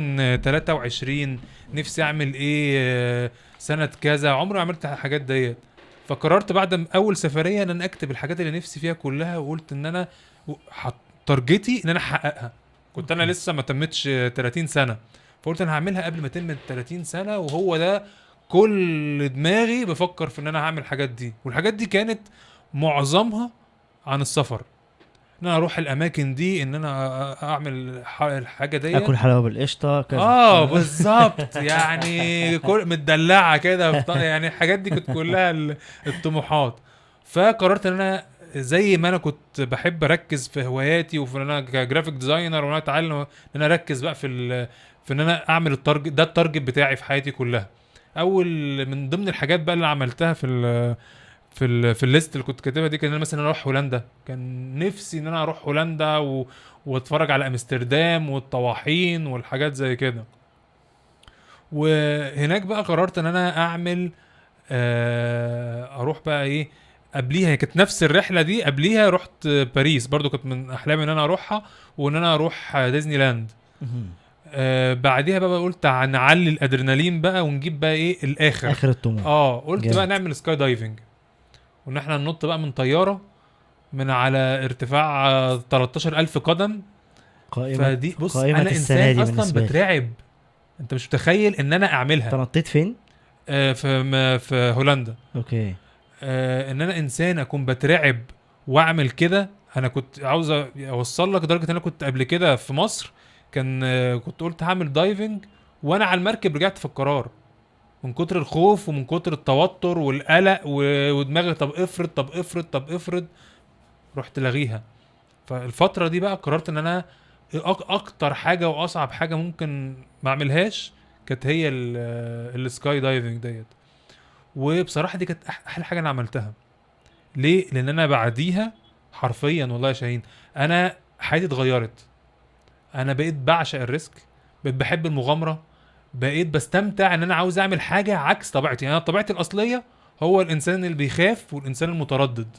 2023 نفسي اعمل ايه آه، سنه كذا عمري ما عملت الحاجات ديت فقررت بعد م- اول سفريه ان انا اكتب الحاجات اللي نفسي فيها كلها وقلت ان انا و- حط- تارجتي ان انا احققها كنت انا أوكي. لسه ما تمتش آه، 30 سنه فقلت انا هعملها قبل ما اتم ال 30 سنه وهو ده كل دماغي بفكر في ان انا هعمل الحاجات دي والحاجات دي كانت معظمها عن السفر ان انا اروح الاماكن دي ان انا أ- أ- اعمل ح- الحاجه دي اكل حلاوه بالقشطه كذا اه بالظبط يعني كل متدلعه كده في ط- يعني الحاجات دي كانت كلها ال- الطموحات فقررت ان انا زي ما انا كنت بحب اركز في هواياتي وفي ان انا كجرافيك ديزاينر وان انا اتعلم ان انا اركز بقى في ال- في ان انا اعمل التارجت ده التارجت بتاعي في حياتي كلها اول من ضمن الحاجات بقى اللي عملتها في ال في ال في الليست اللي كنت كاتبها دي كان انا مثلا اروح هولندا كان نفسي ان انا اروح هولندا و... واتفرج على امستردام والطواحين والحاجات زي كده وهناك بقى قررت ان انا اعمل آه اروح بقى ايه قبليها هي كانت نفس الرحله دي قبليها رحت باريس برضو كانت من احلامي ان انا اروحها وان انا اروح ديزني لاند مم. آه بعديها بقى قلت نعلي الادرينالين بقى ونجيب بقى ايه الاخر اخر الطموح اه قلت جامد. بقى نعمل سكاي دايفنج وان احنا ننط بقى من طياره من على ارتفاع آه، 13000 قدم قائمه فدي بص قائمة انا السنة انسان دي اصلا بالنسبة لي. بترعب انت مش متخيل ان انا انت اعملها نطيت فين؟ آه في م- في هولندا اوكي آه ان انا انسان اكون بترعب واعمل كده انا كنت عاوز اوصل لك لدرجه ان انا كنت قبل كده في مصر كان آه كنت قلت هعمل دايفنج وانا على المركب رجعت في القرار من كتر الخوف ومن كتر التوتر والقلق و- ودماغي طب افرض طب افرض طب افرض رحت لاغيها فالفتره دي بقى قررت ان انا أك- اكتر حاجه واصعب حاجه ممكن ما اعملهاش كانت هي ال- السكاي دايفنج ديت وبصراحه دي كانت أح- احلى حاجه انا عملتها ليه لان انا بعديها حرفيا والله يا شاهين انا حياتي اتغيرت انا بقيت بعشق الريسك بقيت بحب المغامره بقيت بستمتع ان انا عاوز اعمل حاجه عكس طبيعتي يعني انا طبيعتي الاصليه هو الانسان اللي بيخاف والانسان المتردد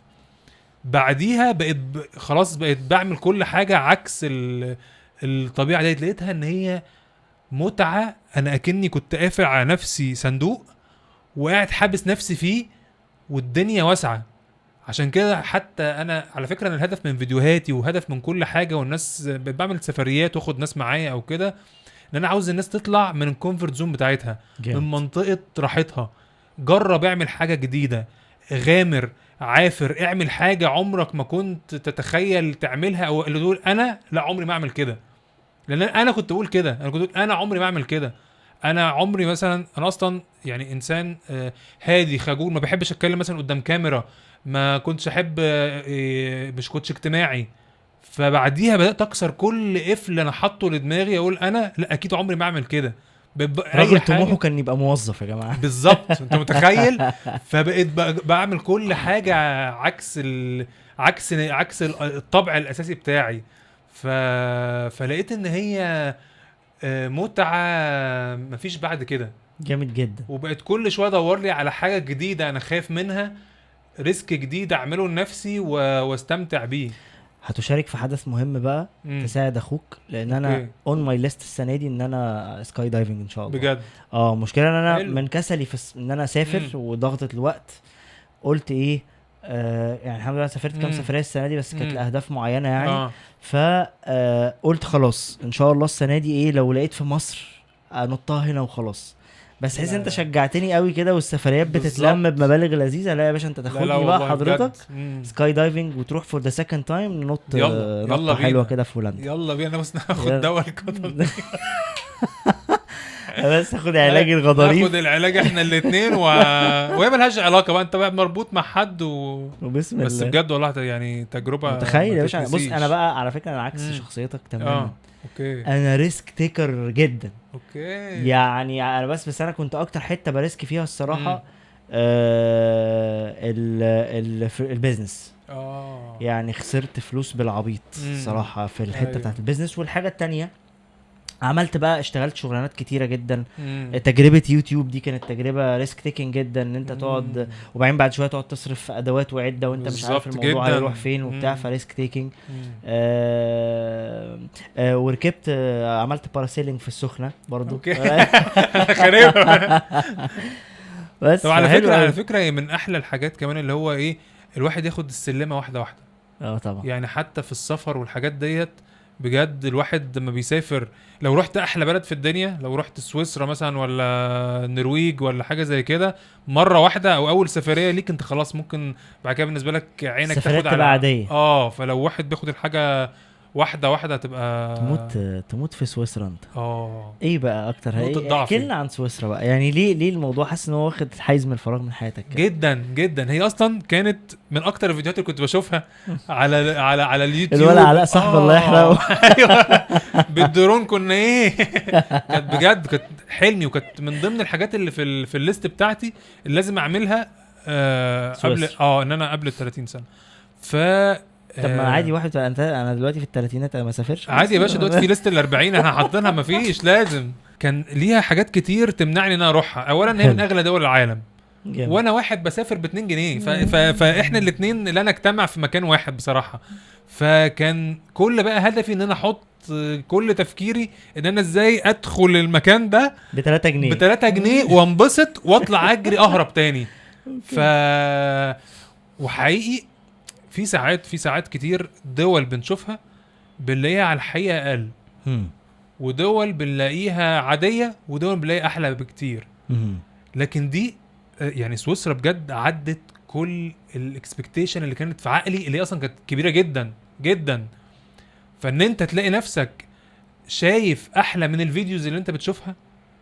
بعديها بقيت ب... خلاص بقيت بعمل كل حاجه عكس ال... الطبيعه ديت لقيتها ان هي متعه انا اكني كنت قافل على نفسي صندوق وقاعد حابس نفسي فيه والدنيا واسعه عشان كده حتى انا على فكره انا الهدف من فيديوهاتي وهدف من كل حاجه والناس بقيت بعمل سفريات واخد ناس معايا او كده ان انا عاوز الناس تطلع من الكومفورت زون بتاعتها من جامد منطقه راحتها جرب اعمل حاجه جديده غامر عافر اعمل حاجه عمرك ما كنت تتخيل تعملها او اللي تقول انا لا عمري ما اعمل كده لان انا كنت بقول كده انا كنت بقول انا عمري ما اعمل كده انا عمري مثلا انا اصلا يعني انسان آه، هادي خجول ما بحبش اتكلم مثلا قدام كاميرا ما كنتش احب آه، آه، مش كنتش اجتماعي فبعديها بدات اكسر كل قفل انا حاطه لدماغي اقول انا لا اكيد عمري ما اعمل كده ب- أي راجل حاجة- طموحه كان يبقى موظف يا جماعه بالظبط انت متخيل فبقيت ب- بعمل كل حاجه عكس ال... عكس عكس ال- الطبع الاساسي بتاعي ف... فلقيت ان هي آه، متعه مفيش بعد كده جامد جدا وبقيت كل شويه ادور لي على حاجه جديده انا خايف منها ريسك جديد اعمله لنفسي و... واستمتع بيه هتشارك في حدث مهم بقى مم. تساعد اخوك لان انا أوكي. اون ماي ليست السنه دي ان انا سكاي دايفنج ان شاء الله بجد اه مشكلة ان انا حلو. من كسلي في الس- ان انا اسافر مم. وضغطة الوقت قلت ايه آه يعني الحمد لله سافرت كام مم. سفرية السنة دي بس كانت مم. لاهداف معينة يعني اه فقلت خلاص ان شاء الله السنة دي ايه لو لقيت في مصر انطها هنا وخلاص بس حيث لا. انت شجعتني قوي كده والسفريات بتتلم بالظبط. بمبالغ لذيذة لا يا باشا انت لا لا تاخدني والله بقى حضرتك بجد. مم. سكاي دايفنج وتروح فور ذا سكند تايم ننط يلا، آه، يلا نطة حلوة بينا. كده في هولندا يلا بينا بس ناخد يلا. دواء القطن بس اخد علاج الغضاريف ناخد العلاج احنا الاثنين و... وهي ملهاش علاقه بقى انت بقى مربوط مع حد و... وبسم بس الله بجد والله يعني تجربه متخيل ما يا باشا بص تتنسيش. انا بقى على فكره انا عكس مم. شخصيتك تماما اه اوكي انا ريسك تيكر جدا اوكي يعني انا بس بس انا كنت اكتر حته بريسك فيها الصراحه مم. آه ال ال في البيزنس اه يعني خسرت فلوس بالعبيط مم. الصراحه في الحته أيوة. بتاعت البيزنس والحاجه التانية عملت بقى اشتغلت شغلانات كتيره جدا مم. تجربه يوتيوب دي كانت تجربه ريسك تيكنج جدا ان انت مم. تقعد وبعدين بعد شويه تقعد تصرف في ادوات وعده وانت مش عارف بالظبط الموضوع جداً. هيروح فين وبتاع مم. فريسك تيكنج مم. آه آه وركبت آه عملت باراسيلينج في السخنه برضو اوكي خريبة. بس طب على فحلو فكره أوي. على فكره هي من احلى الحاجات كمان اللي هو ايه الواحد ياخد السلمه واحده واحده اه طبعا يعني حتى في السفر والحاجات ديت بجد الواحد لما بيسافر لو رحت احلى بلد في الدنيا لو رحت سويسرا مثلا ولا النرويج ولا حاجه زي كده مره واحده او اول سفريه ليك انت خلاص ممكن بعد كده بالنسبه لك عينك السفريات تاخد على تبقى عاديه اه فلو واحد بياخد الحاجه واحده واحده هتبقى تموت تموت في سويسرا انت اه ايه بقى اكتر نقطة ايه ضعفي. احكي لنا عن سويسرا بقى يعني ليه ليه الموضوع حاسس ان هو واخد حيز من الفراغ من حياتك كده؟ جدا جدا هي اصلا كانت من اكتر الفيديوهات اللي كنت بشوفها على على على اليوتيوب الولد علاء صاحب الله يحرقه. ايوه بالدرون كنا ايه كانت بجد كانت حلمي وكانت من ضمن الحاجات اللي في ال... في الليست بتاعتي اللي لازم اعملها آه قبل سويسرا. اه ان انا قبل ال 30 سنه ف طب ما آه، عادي واحد انت انا دلوقتي في الثلاثينات انا ما سافرش عادي يا باشا دلوقتي في ليست ال 40 احنا حاطينها ما فيش لازم كان ليها حاجات كتير تمنعني ان انا اروحها اولا هي من حلو. اغلى دول العالم جامد. وانا واحد بسافر ب 2 جنيه ف... ف... فاحنا الاثنين لا نجتمع في مكان واحد بصراحه فكان كل بقى هدفي ان انا احط كل تفكيري ان انا ازاي ادخل المكان ده ب 3 جنيه ب 3 جنيه وانبسط واطلع اجري اهرب تاني ف وحقيقي في ساعات في ساعات كتير دول بنشوفها بنلاقيها على الحقيقه اقل مم. ودول بنلاقيها عاديه ودول بنلاقيها احلى بكتير مم. لكن دي آه، يعني سويسرا بجد عدت كل الاكسبكتيشن اللي كانت في عقلي اللي هي اصلا كانت كبيره جدا جدا فان انت تلاقي نفسك شايف احلى من الفيديوز اللي انت بتشوفها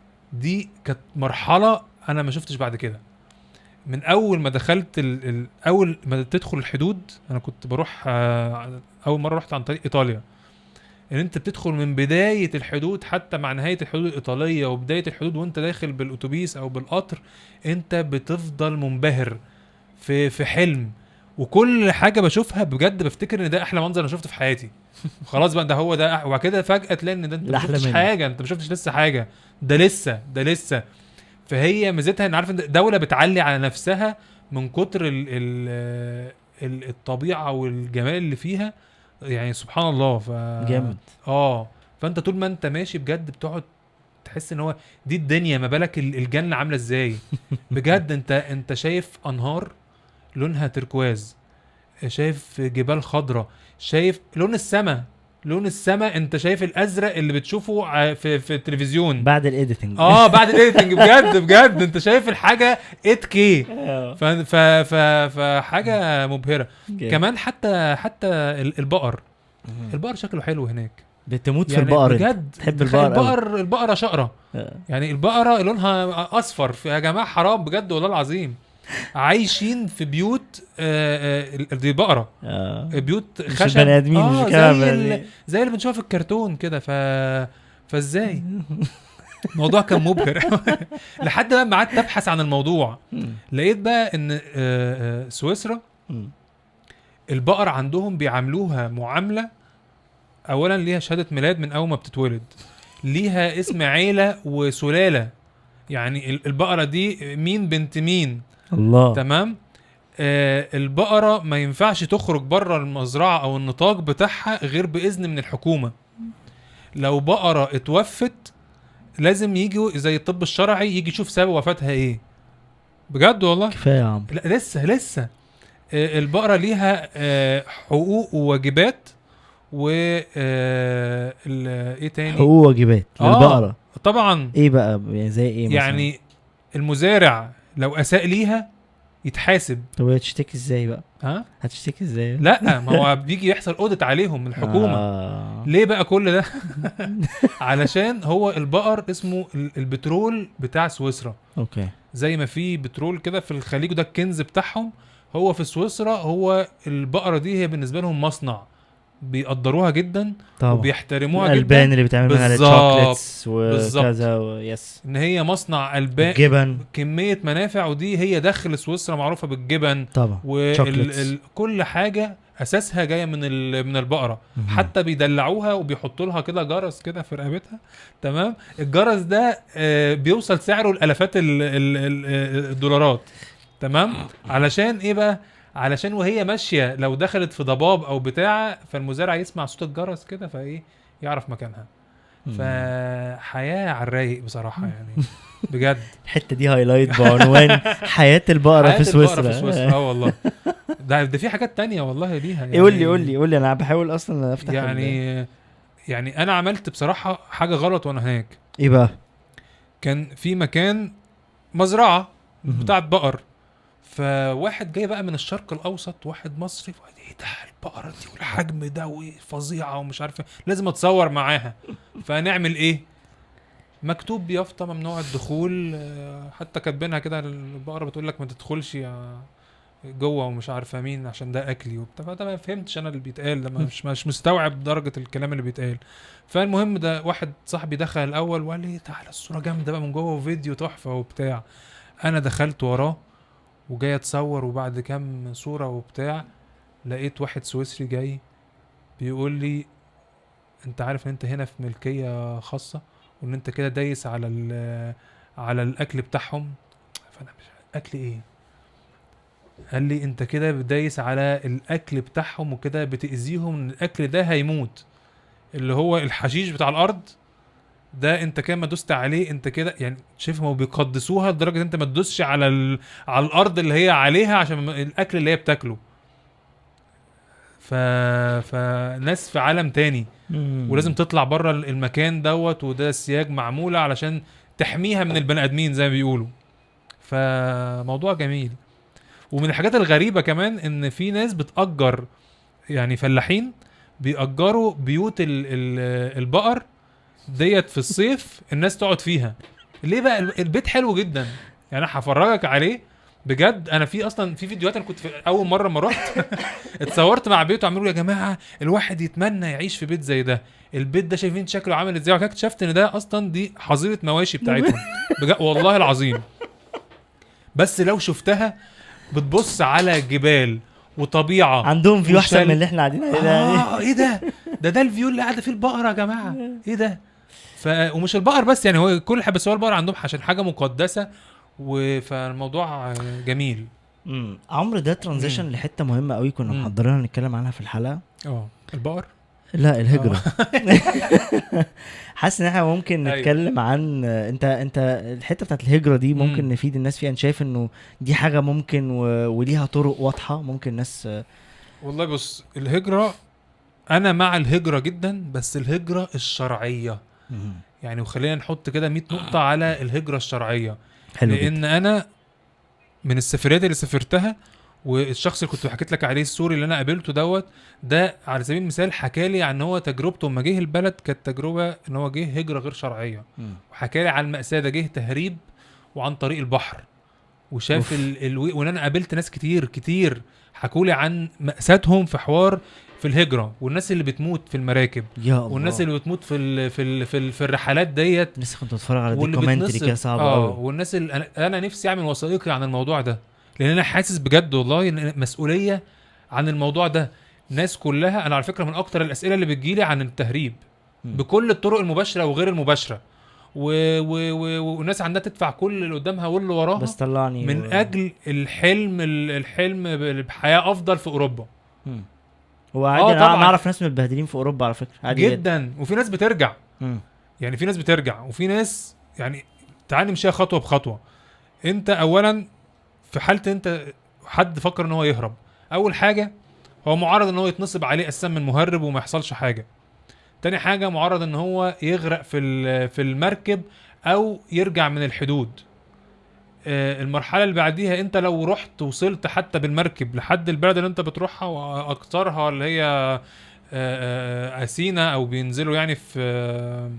دي كانت مرحله انا ما شفتش بعد كده من اول ما دخلت ال... ال... اول ما تدخل الحدود انا كنت بروح آه، اول مره رحت عن طريق ايطاليا ان انت بتدخل من بدايه الحدود حتى مع نهايه الحدود الايطاليه وبدايه الحدود وانت داخل بالاتوبيس او بالقطر انت بتفضل منبهر في في حلم وكل حاجه بشوفها بجد بفتكر ان ده احلى منظر انا شفته في حياتي خلاص بقى ده هو ده أح- وبعد كده فجاه تلاقي ان ده انت ما الأحلى شفتش منه. حاجه انت ما شفتش لسه حاجه ده لسه ده لسه فهي ميزتها ان عارف انت دوله بتعلي على نفسها من كتر ال ال ال الطبيعه والجمال اللي فيها يعني سبحان الله ف جامد اه فانت طول ما انت ماشي بجد بتقعد تحس ان هو دي الدنيا ما بالك ال- الجنه عامله ازاي بجد انت انت شايف انهار لونها تركواز شايف جبال خضراء شايف لون السماء لون السماء انت شايف الازرق اللي بتشوفه ع- في في التلفزيون بعد الايديتنج اه بعد الايديتنج بجد بجد انت شايف الحاجه 8K ف ف ف فحاجه مبهره كمان حتى حتى ال- البقر البقر شكله حلو هناك بتموت في يعني البقر انت. بجد تحب تخيل البقر أوي. البقر البقره شقره آه. يعني البقره لونها اصفر يا جماعه حرام بجد والله العظيم عايشين في بيوت آه، آه، ال- دي بقره آه. بيوت مش خشب البني ادمين آه مش كده زي, بني ال- آدمين. زي اللي بنشوفها في الكرتون كده ف فازاي الموضوع كان مبهر لحد بقى ما قعدت ابحث عن الموضوع مم. لقيت بقى ان آه، آه، سويسرا مم. البقر عندهم بيعاملوها معامله اولا ليها شهاده ميلاد من اول ما بتتولد ليها اسم عيله وسلاله يعني ال- البقره دي مين بنت مين الله تمام آه البقره ما ينفعش تخرج بره المزرعه او النطاق بتاعها غير باذن من الحكومه لو بقره اتوفت لازم يجوا زي الطب الشرعي يجي يشوف سبب وفاتها ايه بجد والله كفايه يا عم لا لسه لسه آه، البقرة ليها آه، حقوق وواجبات و آه، ال- ايه تاني حقوق وواجبات آه. للبقره طبعا ايه بقى يعني زي ايه مثلا يعني المزارع لو اساء ليها يتحاسب طب هي تشتكي ازاي بقى ها هتشتكي ازاي لا ما هو بيجي يحصل اوديت عليهم من الحكومه آه. ليه بقى كل ده علشان هو البقر اسمه ال- البترول بتاع سويسرا اوكي زي ما في بترول كده في الخليج وده الكنز بتاعهم هو في سويسرا هو البقره دي هي بالنسبه لهم مصنع بيقدروها جدا طبعا وبيحترموها الالبان جدا اللي بيتعمل منها بالظبط. الشوكليتس بالظبط. وكذا و- يس ان هي مصنع البان الجبن كميه منافع ودي هي داخل سويسرا معروفه بالجبن طبعا Chocolates. وكل حاجه اساسها جايه من ال- من البقره مهم. حتى بيدلعوها وبيحطوا لها كده جرس كده في رقبتها تمام الجرس ده آه، بيوصل سعره الالافات ال- ال- ال- الدولارات تمام علشان ايه بقى علشان وهي ماشيه لو دخلت في ضباب او بتاع فالمزارع يسمع صوت الجرس كده فايه يعرف مكانها مم. فحياه على الرايق بصراحه يعني بجد الحته دي هايلايت بعنوان حياه البقره حياة في البقرة سويسرا في سويسرا اه والله ده ده في حاجات تانية والله ليها يعني إيه قول لي قول لي قول لي انا بحاول اصلا افتح ال- يعني يعني انا عملت بصراحه حاجه غلط وانا هناك ايه بقى كان في مكان مزرعه مهم. بتاعت بقر فواحد جاي بقى من الشرق الاوسط واحد مصري فقال ايه ده البقره دي والحجم ده وفظيعه ومش عارف إيه، لازم اتصور معاها فنعمل ايه مكتوب بيافطه ممنوع الدخول آه، حتى كاتبينها كده البقره بتقول لك ما تدخلش يا جوه ومش عارفه مين عشان ده اكلي وبتاع فده ما فهمتش انا اللي بيتقال ده مش مش مستوعب درجه الكلام اللي بيتقال فالمهم ده واحد صاحبي دخل الاول وقال لي تعالى الصوره جامده بقى من جوه وفيديو تحفه وبتاع انا دخلت وراه وجاي اتصور وبعد كام صوره وبتاع لقيت واحد سويسري جاي بيقول لي انت عارف ان انت هنا في ملكيه خاصه وان انت كده دايس على ال- على الاكل بتاعهم فانا مش اكل ايه قال لي انت كده دايس على الاكل بتاعهم وكده بتاذيهم ان الاكل ده هيموت اللي هو الحشيش بتاع الارض ده انت كده ما دوست عليه انت كده يعني شايف هم بيقدسوها لدرجه انت ما تدوسش على ال... على الارض اللي هي عليها عشان ما- الاكل اللي هي بتاكله ف فناس في عالم تاني مم. ولازم تطلع بره المكان دوت وده سياج معموله علشان تحميها من البني ادمين زي ما بيقولوا فموضوع جميل ومن الحاجات الغريبه كمان ان في ناس بتاجر يعني فلاحين بيأجروا بيوت ال ال البقر ديت في الصيف الناس تقعد فيها ليه بقى ال- البيت حلو جدا يعني انا هفرجك عليه بجد انا في اصلا في فيديوهات انا كنت في اول مره ما رحت اتصورت مع بيت وعملوا لي يا جماعه الواحد يتمنى يعيش في بيت زي ده البيت ده شايفين شكله عامل ازاي وبعد كده اكتشفت ان ده اصلا دي حظيره مواشي بتاعتهم بجد والله العظيم بس لو شفتها بتبص على جبال وطبيعه عندهم فيو احسن وشال- من اللي احنا قاعدين عليه ده يعني اه ايه ده ده ده الفيو اللي قاعده فيه البقره يا جماعه ايه ده ف ومش البقر بس يعني هو كل حاجه بس هو البقر عندهم عشان حاجه مقدسه و... فالموضوع جميل مم. عمرو ده ترانزيشن مم. لحته مهمه قوي كنا مم. محضرينها نتكلم عنها في الحلقه اه البقر لا الهجرة حاسس ان احنا ممكن أيوة. نتكلم عن انت انت الحته بتاعت الهجره دي ممكن مم. نفيد الناس فيها انت شايف انه دي حاجه ممكن و... وليها طرق واضحه ممكن الناس والله بص الهجره انا مع الهجره جدا بس الهجره الشرعيه يعني وخلينا نحط كده 100 نقطه على الهجره الشرعيه حلو جدا لان انا من السفريات اللي سافرتها والشخص اللي كنت حكيت لك عليه السوري اللي انا قابلته دوت ده على سبيل المثال حكى لي عن هو تجربته لما جه البلد كانت تجربه ان هو جه هجره غير شرعيه مم. وحكى لي عن المأساة ده جه تهريب وعن طريق البحر وشاف أوف. ال... ال... وان انا قابلت ناس كتير كتير حكوا لي عن مأساتهم في حوار في الهجرة والناس اللي بتموت في المراكب يا الله والناس اللي بتموت في ال... في ال... في, ال... في الرحلات ديت لسه كنت بتفرج على واللي دوكيومنتري بتنصب كده صعب اه قوي والناس اللي انا, أنا نفسي اعمل وثائقي عن الموضوع ده لان انا حاسس بجد والله ان مسؤوليه عن الموضوع ده ناس كلها انا على فكره من اكتر الاسئله اللي بتجيلي عن التهريب مم. بكل الطرق المباشره وغير المباشره و... و... و... والناس عندها تدفع كل اللي قدامها واللي وراها بس طلعني من و- اجل الحلم الحلم بحياه افضل في اوروبا مم. هو عادي آه انا طبعاً. أنا اعرف ناس متبهدلين في اوروبا على فكره عادي جدا جدا وفي ناس بترجع مم. يعني في ناس بترجع وفي ناس يعني تعال نمشيها خطوه بخطوه انت اولا في حاله انت حد فكر ان هو يهرب اول حاجه هو معرض ان هو يتنصب عليه اساسا من مهرب وما يحصلش حاجه تاني حاجه معرض ان هو يغرق في ال- في المركب او يرجع من الحدود آه، المرحله اللي بعديها انت لو رحت وصلت حتى بالمركب لحد البلد اللي انت بتروحها واكثرها اللي هي آه، آه، اثينا او بينزلوا يعني في آه،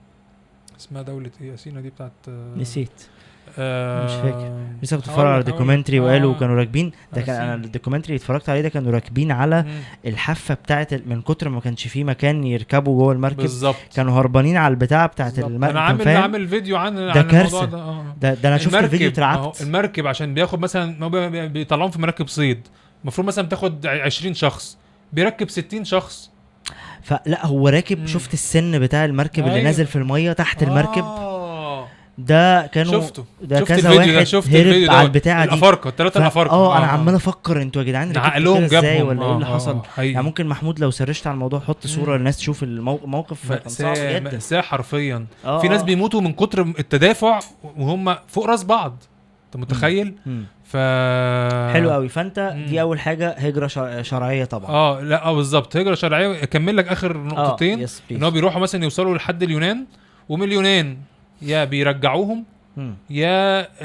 اسمها دولة ايه اثينا دي بتاعت آه، نسيت آه، مش فاكر. لسه كنت هقول بتفرج على لك- هقول دوكيومنتري لك. وقالوا آه. كانوا راكبين ده كان أنا انا نسيت. الدوكيومنتري اللي اتفرجت عليه ده كانوا راكبين على مم، الحافه بتاعت ال- من كتر ما كانش فيه مكان يركبوا جوه المركب بالظبط كانوا هربانين على البتاعه بتاعت بالظبط. المركب انا عامل فاهم؟ عامل فيديو عن عن كارثة. الموضوع ده اه ده, ده انا شفت الفيديو أهو اترعبت المركب عشان بياخد مثلا هو بي- بي- بيطلعهم في مراكب صيد المفروض مثلا بتاخد ع- 20 شخص بيركب 60 شخص فلا هو راكب مم. شفت السن بتاع المركب اللي أيوة. نازل في الميه تحت المركب آه. ده كانوا شفته ده شفت كذا الفيديو ده واحد شفت هرب الفيديو على ده البتاعه دي الافارقه الثلاثه ف- الافارقه اه انا عمال افكر انتوا يا جدعان ركبتوا عقلهم كده ازاي جابهم ولا ايه اللي آه، حصل آه، حقيقي. يعني ممكن محمود لو سرشت على الموضوع حط صوره مم. للناس تشوف الموقف كان صعب مأساة جدا مأساة حرفيا آه، في ناس آه. بيموتوا من كتر التدافع وهم فوق راس بعض انت متخيل مم. ف حلو قوي فانت مم. دي اول حاجه هجره شر- شرعيه طبعا اه لا اه بالظبط هجره شرعيه اكمل لك اخر نقطتين يس ان هو بيروحوا مثلا يوصلوا لحد اليونان ومن اليونان يا بيرجعوهم مم. يا آه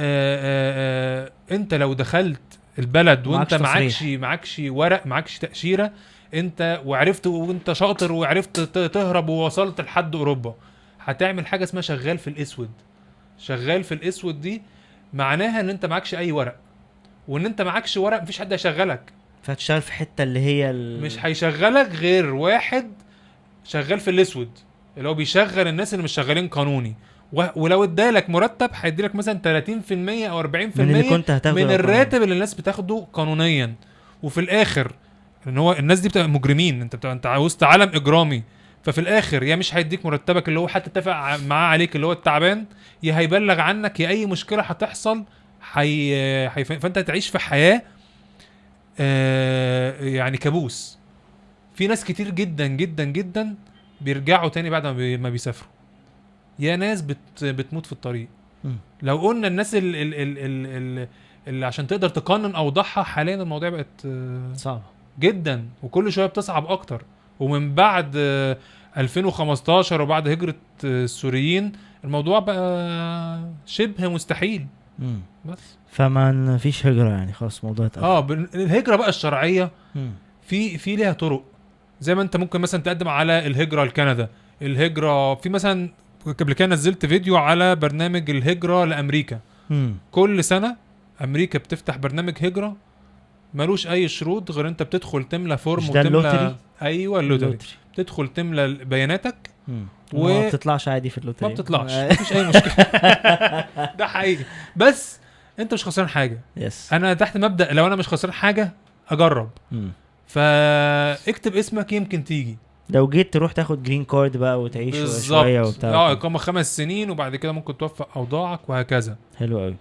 آه آه انت لو دخلت البلد وانت معكش معكش تصريح. معكش ورق معكش تاشيره انت وعرفت وانت شاطر وعرفت ت- تهرب ووصلت لحد اوروبا هتعمل حاجه اسمها شغال في الاسود شغال في الاسود دي معناها ان انت معكش اي ورق وان انت معكش ورق مفيش حد هيشغلك فتشتغل في حته اللي هي ال... مش هيشغلك غير واحد شغال في الاسود اللي هو بيشغل الناس اللي مش شغالين قانوني و- ولو ادالك مرتب هيديلك مثلا 30% او 40% من اللي كنت هتاخده من لو الراتب اللي الناس بتاخده قانونيا وفي الاخر ان هو الناس دي بتبقى مجرمين انت بتبقى انت وسط عالم اجرامي ففي الاخر يا مش هيديك مرتبك اللي هو حتى اتفق ع- معاه عليك اللي هو التعبان يا هيبلغ عنك يا اي مشكله هتحصل حي... حي... فانت هتعيش في حياه آه يعني كابوس في ناس كتير جدا جدا جدا بيرجعوا تاني بعد ما, بي... ما بيسافروا يا ناس بت... بتموت في الطريق مم. لو قلنا الناس ال... ال... ال... ال... ال... اللي عشان تقدر تقنن اوضاعها حاليا الموضوع بقت آه، صعب جدا وكل شويه بتصعب اكتر ومن بعد آه، 2015 وبعد هجره آه، السوريين الموضوع بقى شبه مستحيل مم. بس فما فيش هجره يعني خلاص الموضوع اتقفل اه بال- الهجره بقى الشرعيه مم. في في ليها طرق زي ما انت ممكن مثلا تقدم على الهجره لكندا الهجره في مثلا قبل كده نزلت فيديو على برنامج الهجره لامريكا مم. كل سنه امريكا بتفتح برنامج هجره ملوش اي شروط غير انت بتدخل تملى فورم مش ده اللوتري؟ ايوه اللوتري اللوتري. تدخل تملى بياناتك مم. و- وما بتطلعش عادي في اللوتري ما بتطلعش مفيش اي مشكله ده حقيقي بس انت مش خسران حاجه يس انا تحت مبدا لو انا مش خسران حاجه اجرب مم. فاكتب اسمك يمكن تيجي لو جيت تروح تاخد جرين كارد بقى وتعيش شويه بالظبط وبتاع اه اقامه خمس سنين وبعد كده ممكن توفق اوضاعك وهكذا حلو قوي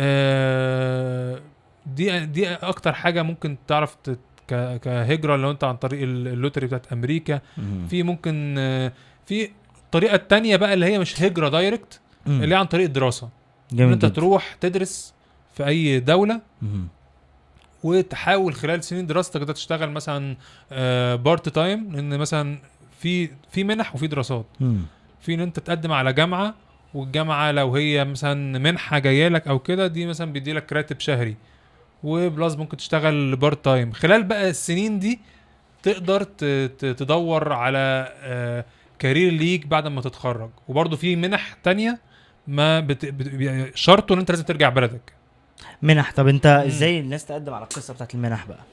آه دي دي اكتر حاجه ممكن تعرف تت- ك- كهجره لو انت عن طريق ال- اللوتري بتاعت امريكا مم. في ممكن آه، في الطريقه التانية بقى اللي هي مش هجره دايركت مم. اللي هي عن طريق الدراسه ان جامد انت جدا. تروح تدرس في اي دوله مم. وتحاول خلال سنين دراستك ده تشتغل مثلا بارت تايم لان مثلا في في منح وفي دراسات مم. في ان انت تقدم على جامعه والجامعه لو هي مثلا منحه جايه لك او كده دي مثلا بيدي لك راتب شهري وبلس ممكن تشتغل بارت تايم خلال بقى السنين دي تقدر ت- ت- تدور على آه، كارير ليك بعد ما تتخرج وبرضه في منح تانية ما بت... بت... يعني شرطه ان انت لازم ترجع بلدك منح طب انت ازاي الناس تقدم على القصه بتاعت المنح بقى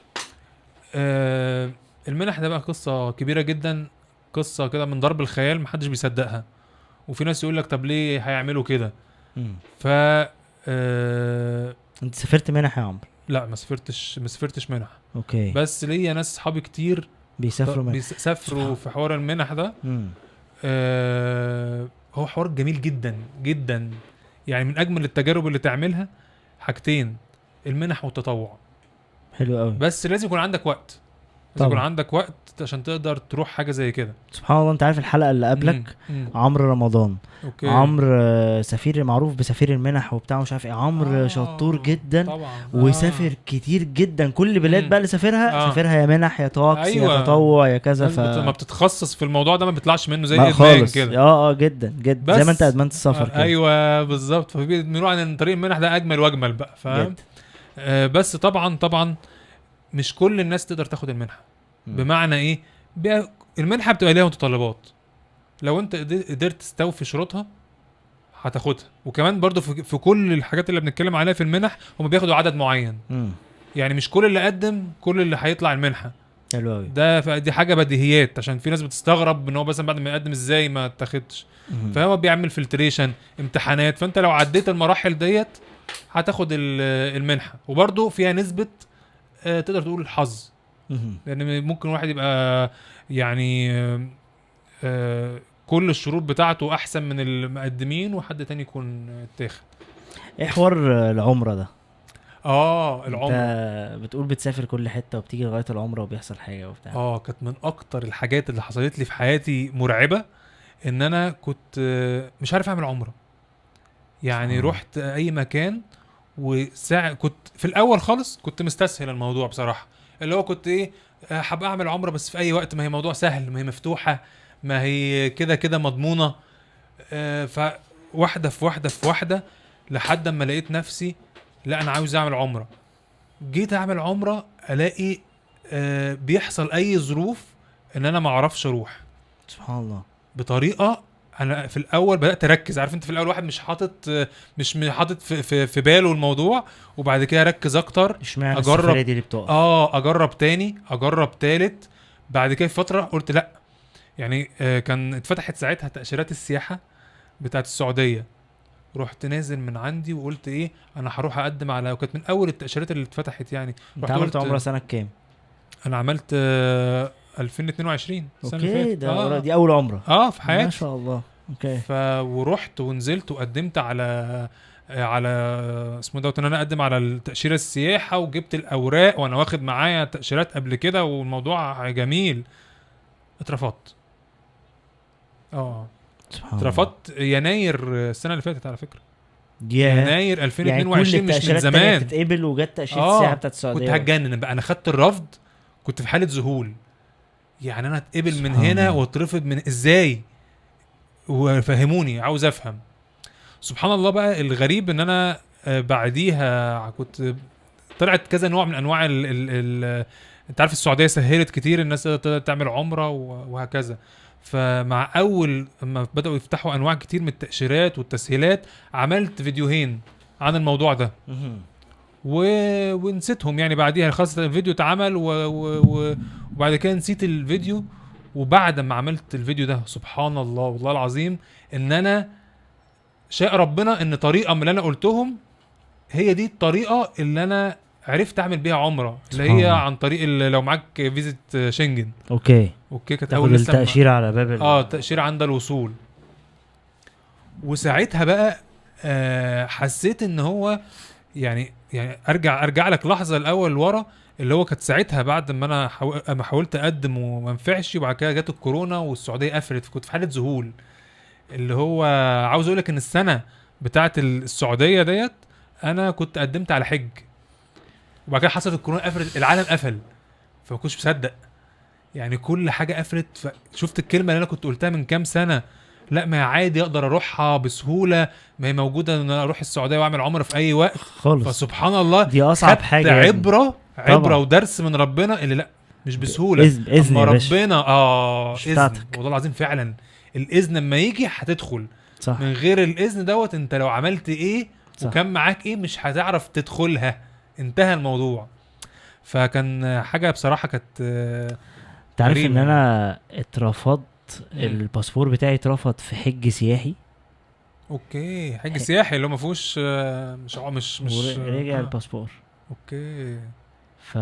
آه، المنح ده بقى قصة كبيرة جدا قصة كده من ضرب الخيال محدش بيصدقها وفي ناس يقول لك طب ليه هيعملوا كده مم. ف آه، انت سافرت منح يا عمرو لا ما سافرتش ما سافرتش منح اوكي بس ليا ناس صحابي كتير بيسافروا منح بيسافروا في حوار المنح ده مم. آه، هو حوار جميل جدا جدا يعني من اجمل التجارب اللي تعملها حاجتين المنح والتطوع حلو قوي بس لازم يكون عندك وقت لازم يكون طبعا. عندك وقت عشان تقدر تروح حاجه زي كده سبحان الله انت عارف الحلقه اللي قبلك مم. مم. عمرو رمضان اوكي عمرو آه، سفير معروف بسفير المنح وبتاع مش عارف ايه عمرو آه، شطور جدا طبعا وسافر كتير جدا كل بلاد مم. بقى اللي سافرها آه. سافرها يا منح يا توكس أيوة. يا تطوع يا كذا الناس ف بت- ما بتتخصص في الموضوع ده ما بيطلعش منه زي ما الادمان خالص كده اه اه جدا جدا زي بس- ما انت ادمنت السفر آه كده ايوه بالظبط فبيدمنوا عن ان طريق المنح ده اجمل واجمل بقى فاهم جد. آه بس طبعا طبعا مش كل الناس تقدر تاخد المنحه مم. بمعنى ايه بقى المنحه بتبقى ليها متطلبات لو انت قد- قدرت تستوفي شروطها هتاخدها وكمان برضو في, في كل الحاجات اللي بنتكلم عليها في المنح هم بياخدوا عدد معين مم. يعني مش كل اللي قدم كل اللي هيطلع المنحه حلو قوي ده ف- دي حاجه بديهيات عشان في ناس بتستغرب ان هو مثلا بعد ما يقدم ازاي ما اتاخدش فهو بيعمل فلتريشن امتحانات فانت لو عديت المراحل ديت هتاخد ال- المنحه وبرضو فيها نسبه آه، تقدر تقول الحظ لان ممكن واحد يبقى يعني آه، آه، كل الشروط بتاعته احسن من المقدمين وحد تاني يكون اتاخد ايه حوار آه، العمره ده اه العمر انت بتقول بتسافر كل حته وبتيجي لغايه العمره وبيحصل حاجه وبتاع اه كانت من اكتر الحاجات اللي حصلت لي في حياتي مرعبه ان انا كنت آه، مش عارف اعمل عمره يعني آه. رحت اي مكان وساعة كنت في الاول خالص كنت مستسهل الموضوع بصراحه اللي هو كنت ايه آه، هبقى اعمل عمره بس في اي وقت ما هي موضوع سهل ما هي مفتوحه ما هي كده كده مضمونه آه، فواحده في واحده في واحده لحد اما لقيت نفسي لا انا عاوز اعمل عمره جيت اعمل عمره الاقي آه، بيحصل اي ظروف ان انا ما اعرفش اروح سبحان الله بطريقه انا في الاول بدات اركز عارف انت في الاول واحد مش حاطط آه، مش م- حاطط في, في, في باله الموضوع وبعد كده اركز اكتر اشمعنى أجرب. السفريه دي اللي بتقف اه اجرب تاني اجرب تالت بعد كده في فتره قلت لا يعني آه كان اتفتحت ساعتها تاشيرات السياحه بتاعت السعوديه رحت نازل من عندي وقلت ايه انا هروح اقدم على وكانت من اول التاشيرات اللي اتفتحت يعني انت رحت عملت قلت- عمره سنه كام انا عملت آه 2022 السنه اللي اوكي فاتت ده آه. ورا- دي اول عمره اه في ما حياتي شاء الله اوكي ف ورحت ونزلت وقدمت على آه، على اسمه دوت ان انا اقدم على التاشيره السياحه وجبت الاوراق وانا واخد معايا تاشيرات قبل كده والموضوع جميل اترفضت اه سبحان الله اترفضت يناير السنه اللي فاتت على فكره ياه. يناير يعني 2022 كل مش من التأشيرات التانية زمان بتتقبل وجت تأشيرة آه، السياحة بتاعت السعودية كنت هتجنن بقى انا خدت الرفض كنت في حاله ذهول يعني انا اتقبل من سبحان هنا الله. واترفض من ازاي وفهموني عاوز افهم سبحان الله بقى الغريب ان انا آه بعديها كنت طلعت كذا نوع من انواع ال ال ال انت عارف السعوديه سهلت كتير الناس تقدر تعمل عمره و- وهكذا فمع اول لما بداوا يفتحوا انواع كتير من التاشيرات والتسهيلات عملت فيديوهين عن الموضوع ده و... ونسيتهم يعني بعديها خلاص الفيديو اتعمل و... و... و... وبعد كده نسيت الفيديو وبعد ما عملت الفيديو ده سبحان الله والله العظيم ان انا شاء ربنا ان طريقه من اللي انا قلتهم هي دي الطريقه اللي انا عرفت اعمل بيها عمره اللي سبحان هي الله. عن طريق ال- لو معاك فيزيت شنجن اوكي اوكي كانت تاخد اول لسه ما- التاشيره على باب ال- اه تأشيرة عند الوصول وساعتها بقى آه حسيت ان هو يعني يعني ارجع ارجع لك لحظه الاول ورا اللي هو كانت ساعتها بعد ما انا حاو... ما حاولت اقدم وما نفعش وبعد كده جت الكورونا والسعوديه قفلت كنت في حاله ذهول اللي هو عاوز اقول لك ان السنه بتاعت السعوديه ديت انا كنت قدمت على حج وبعد كده حصلت الكورونا قفلت العالم قفل فما كنتش مصدق يعني كل حاجه قفلت فشفت الكلمه اللي انا كنت قلتها من كام سنه لا ما هي عادي اقدر اروحها بسهوله ما هي موجوده ان انا اروح السعوديه واعمل عمره في اي وقت خالص فسبحان الله دي اصعب خدت حاجه يا ابني. عبره عبره طبعا. ودرس من ربنا اللي لا مش بسهوله اذن اذن اما يا باشا ربنا اه مش اذن بتاعتك. والله العظيم فعلا الاذن لما يجي هتدخل صح من غير الاذن دوت انت لو عملت ايه صح. وكان معاك ايه مش هتعرف تدخلها انتهى الموضوع فكان حاجه بصراحه كانت آه، انت عارف ان غريبة. انا اترفضت مم. الباسبور بتاعي اترفض في حج سياحي اوكي حج سياحي اللي هو ما فيهوش آه، مش مش مش ورجع آه، الباسبور اوكي ف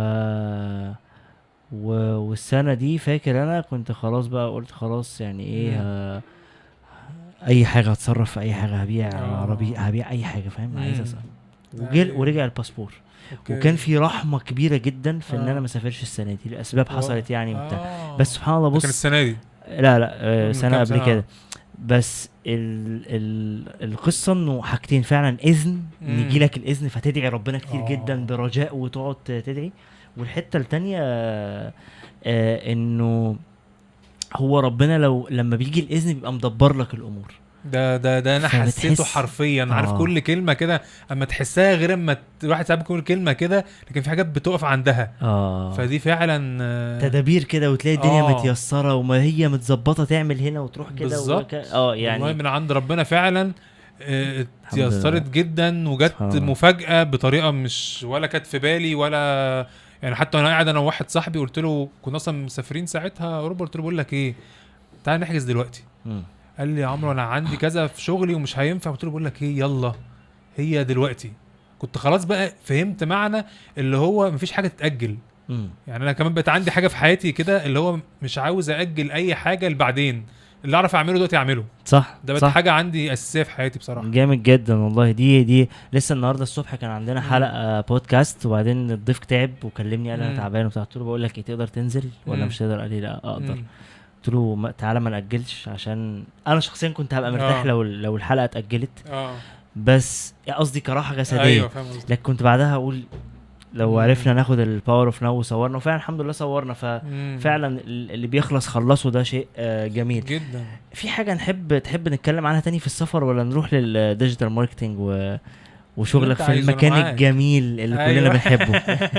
و... والسنة دي فاكر انا كنت خلاص بقى قلت خلاص يعني ايه مم. ه... اي حاجة هتصرف في اي حاجة هبيع آه. عربي هبيع اي حاجة فاهم عايز مم. اسأل وجل... أيوة. ورجع الباسبور أوكي. وكان في رحمة كبيرة جدا في ان آه. انا ما اسافرش السنة دي الاسباب واو. حصلت يعني وبتاع آه. بس سبحان الله ده كان بص السنه دي لا لا آه، من سنة كام قبل سنة؟ كده بس ال ال القصة انه حاجتين فعلا اذن مم. يجي لك الاذن فتدعي ربنا كتير آه. جدا برجاء وتقعد تدعي والحتة التانية آه آه انه هو ربنا لو لما بيجي الاذن بيبقى مدبر لك الامور ده ده ده انا فبتحس- حسيته حرفيا عارف آه. كل كلمه كده اما تحسها غير اما ت- الواحد ساعات بيقول كلمه كده لكن في حاجات بتقف عندها اه فدي فعلا آه، تدابير كده وتلاقي الدنيا آه. متيسرة وما هي متظبطة تعمل هنا وتروح كده بالظبط. وك- اه والله يعني من عند ربنا فعلا آه، الحمد لله. اتيسرت جدا وجت سبحان الله. مفاجاه بطريقه مش ولا كانت في بالي ولا يعني حتى وانا قاعد انا وواحد صاحبي قلت له كنا اصلا مسافرين ساعتها اوروبا قلت له بقول لك ايه تعال نحجز دلوقتي مم. قال لي يا عمرو انا عندي كذا في شغلي ومش هينفع قلت له بقول لك ايه يلا هي دلوقتي كنت خلاص بقى فهمت معنى اللي هو مفيش حاجه تتاجل مم. يعني انا كمان بقت عندي حاجه في حياتي كده اللي هو مش عاوز ااجل اي حاجه لبعدين اللي اعرف اعمله دلوقتي اعمله صح ده بقت صح حاجه عندي اساسيه في حياتي بصراحه جامد جدا والله دي دي لسه النهارده الصبح كان عندنا مم. حلقه بودكاست وبعدين الضيف تعب وكلمني قال انا مم. تعبان وبتاع قلت له بقول لك ايه تقدر تنزل ولا مم. مش تقدر قال لي لا اقدر مم. قلت له ما- تعالى ما ناجلش عشان انا شخصيا كنت هبقى مرتاح آه. لو لو الحلقه اتاجلت اه بس قصدي كراحه جسديه ايوه فاهم قصدي لكن كنت بعدها اقول لو مم. عرفنا ناخد الباور اوف ناو وصورنا وفعلا الحمد لله صورنا مم. ففعلا ال- اللي بيخلص خلصه ده شيء آه، جميل جدا في حاجة نحب تحب نتكلم عنها تاني في السفر ولا نروح للديجيتال ماركتينج و... وشغلك انت في عايزه، أنا المكان معاك. الجميل اللي كلنا أيوة. بنحبه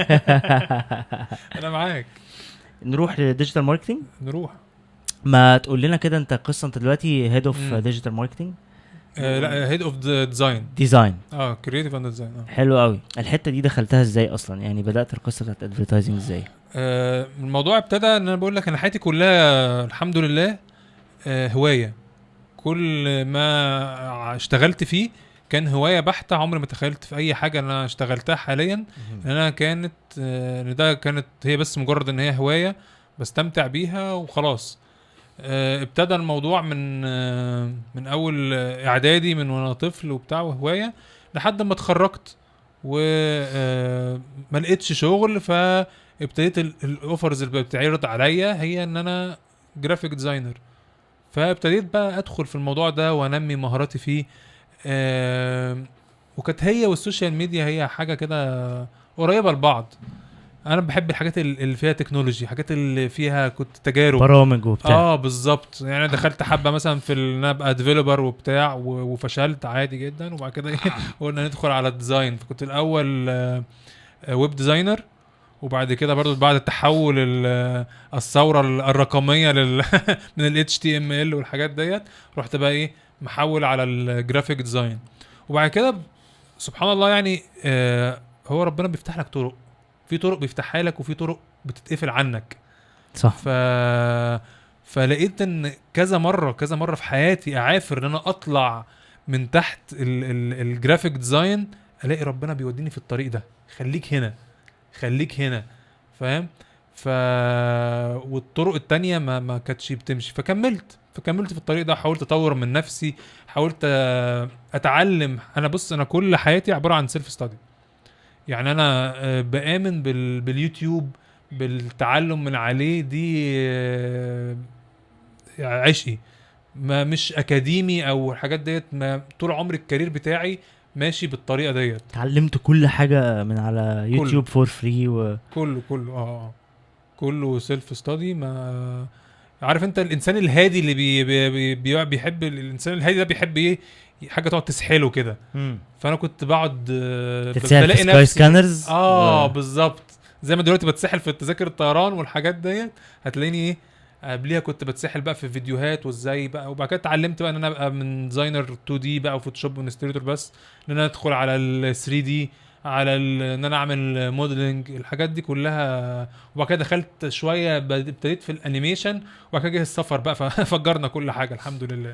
انا معاك نروح للديجيتال ماركتينج نروح ما تقول لنا كده انت قصة انت دلوقتي هيد اوف مم. ديجيتال ماركتينج آه لا هيد اوف ديزاين ديزاين اه كريتيف اند ديزاين اه حلو قوي الحتة دي دخلتها ازاي اصلا يعني بدأت القصة بتاعت ادفرتايزنج ازاي آه، الموضوع ابتدى ان انا بقول لك انا حياتي كلها الحمد لله آه، هوايه كل ما اشتغلت فيه كان هوايه بحته عمري ما تخيلت في اي حاجه انا اشتغلتها حاليا ان انا كانت آه، ان ده كانت هي بس مجرد ان هي هوايه بستمتع بيها وخلاص آه، ابتدى الموضوع من آه، من اول آه، اعدادي من وانا طفل وبتاع وهوايه لحد ما اتخرجت وما لقيتش شغل فابتديت ال- الاوفرز اللي بتعرض عليا هي ان انا جرافيك ديزاينر فابتديت بقى ادخل في الموضوع ده وانمي مهاراتي فيه آم، وكانت هي والسوشيال ميديا هي حاجه كده قريبه لبعض انا بحب الحاجات ال- اللي فيها تكنولوجي حاجات اللي فيها كنت تجارب برامج وبتاع اه بالظبط يعني انا دخلت حبه مثلا في ال- ان انا ابقى ديفلوبر وبتاع و- وفشلت عادي جدا وبعد كده ايه قلنا ندخل على الديزاين فكنت الاول آه، آه، ويب ديزاينر وبعد كده برضو بعد التحول ال- الثوره ال- الرقميه لل من ال HTML والحاجات ديت رحت بقى ايه محول على الجرافيك ديزاين وبعد كده سبحان الله يعني آه هو ربنا بيفتح لك طرق في طرق بيفتحها لك وفي طرق بتتقفل عنك صح ف فلقيت ان كذا مره كذا مره في حياتي اعافر ان انا اطلع من تحت ال... ال... الجرافيك ديزاين الاقي ربنا بيوديني في الطريق ده خليك هنا خليك هنا فاهم ف والطرق التانية ما ما كانتش بتمشي فكملت فكملت في الطريق ده حاولت اطور من نفسي حاولت آه، اتعلم انا بص انا كل حياتي عباره عن سيلف ستادي يعني انا آه، بامن بال... باليوتيوب بالتعلم من عليه دي آه، عشقي ما مش اكاديمي او الحاجات ديت ما طول عمري الكارير بتاعي ماشي بالطريقه ديت اتعلمت كل حاجه من على يوتيوب فور فري و... كله كله اه آه. كله سيلف ستادي ما عارف انت الانسان الهادي اللي بي بي بي بي بيحب الانسان الهادي ده بيحب ايه حاجه تقعد تسحله كده فانا كنت بقعد آه، تتسال في سكاي سكانرز اه و- بالظبط زي ما دلوقتي بتسحل في تذاكر الطيران والحاجات ديت هتلاقيني ايه قبليها كنت بتسحل بقى في فيديوهات وازاي بقى وبعد كده اتعلمت بقى ان انا ابقى من ديزاينر 2 دي بقى وفوتوشوب وانستريتور بس ان انا ادخل على ال 3 دي على ال- ان انا اعمل موديلنج الحاجات دي كلها وبعد كده دخلت شويه بد- ابتديت في الانيميشن وبعد كده جه السفر بقى ففجرنا كل حاجه الحمد لله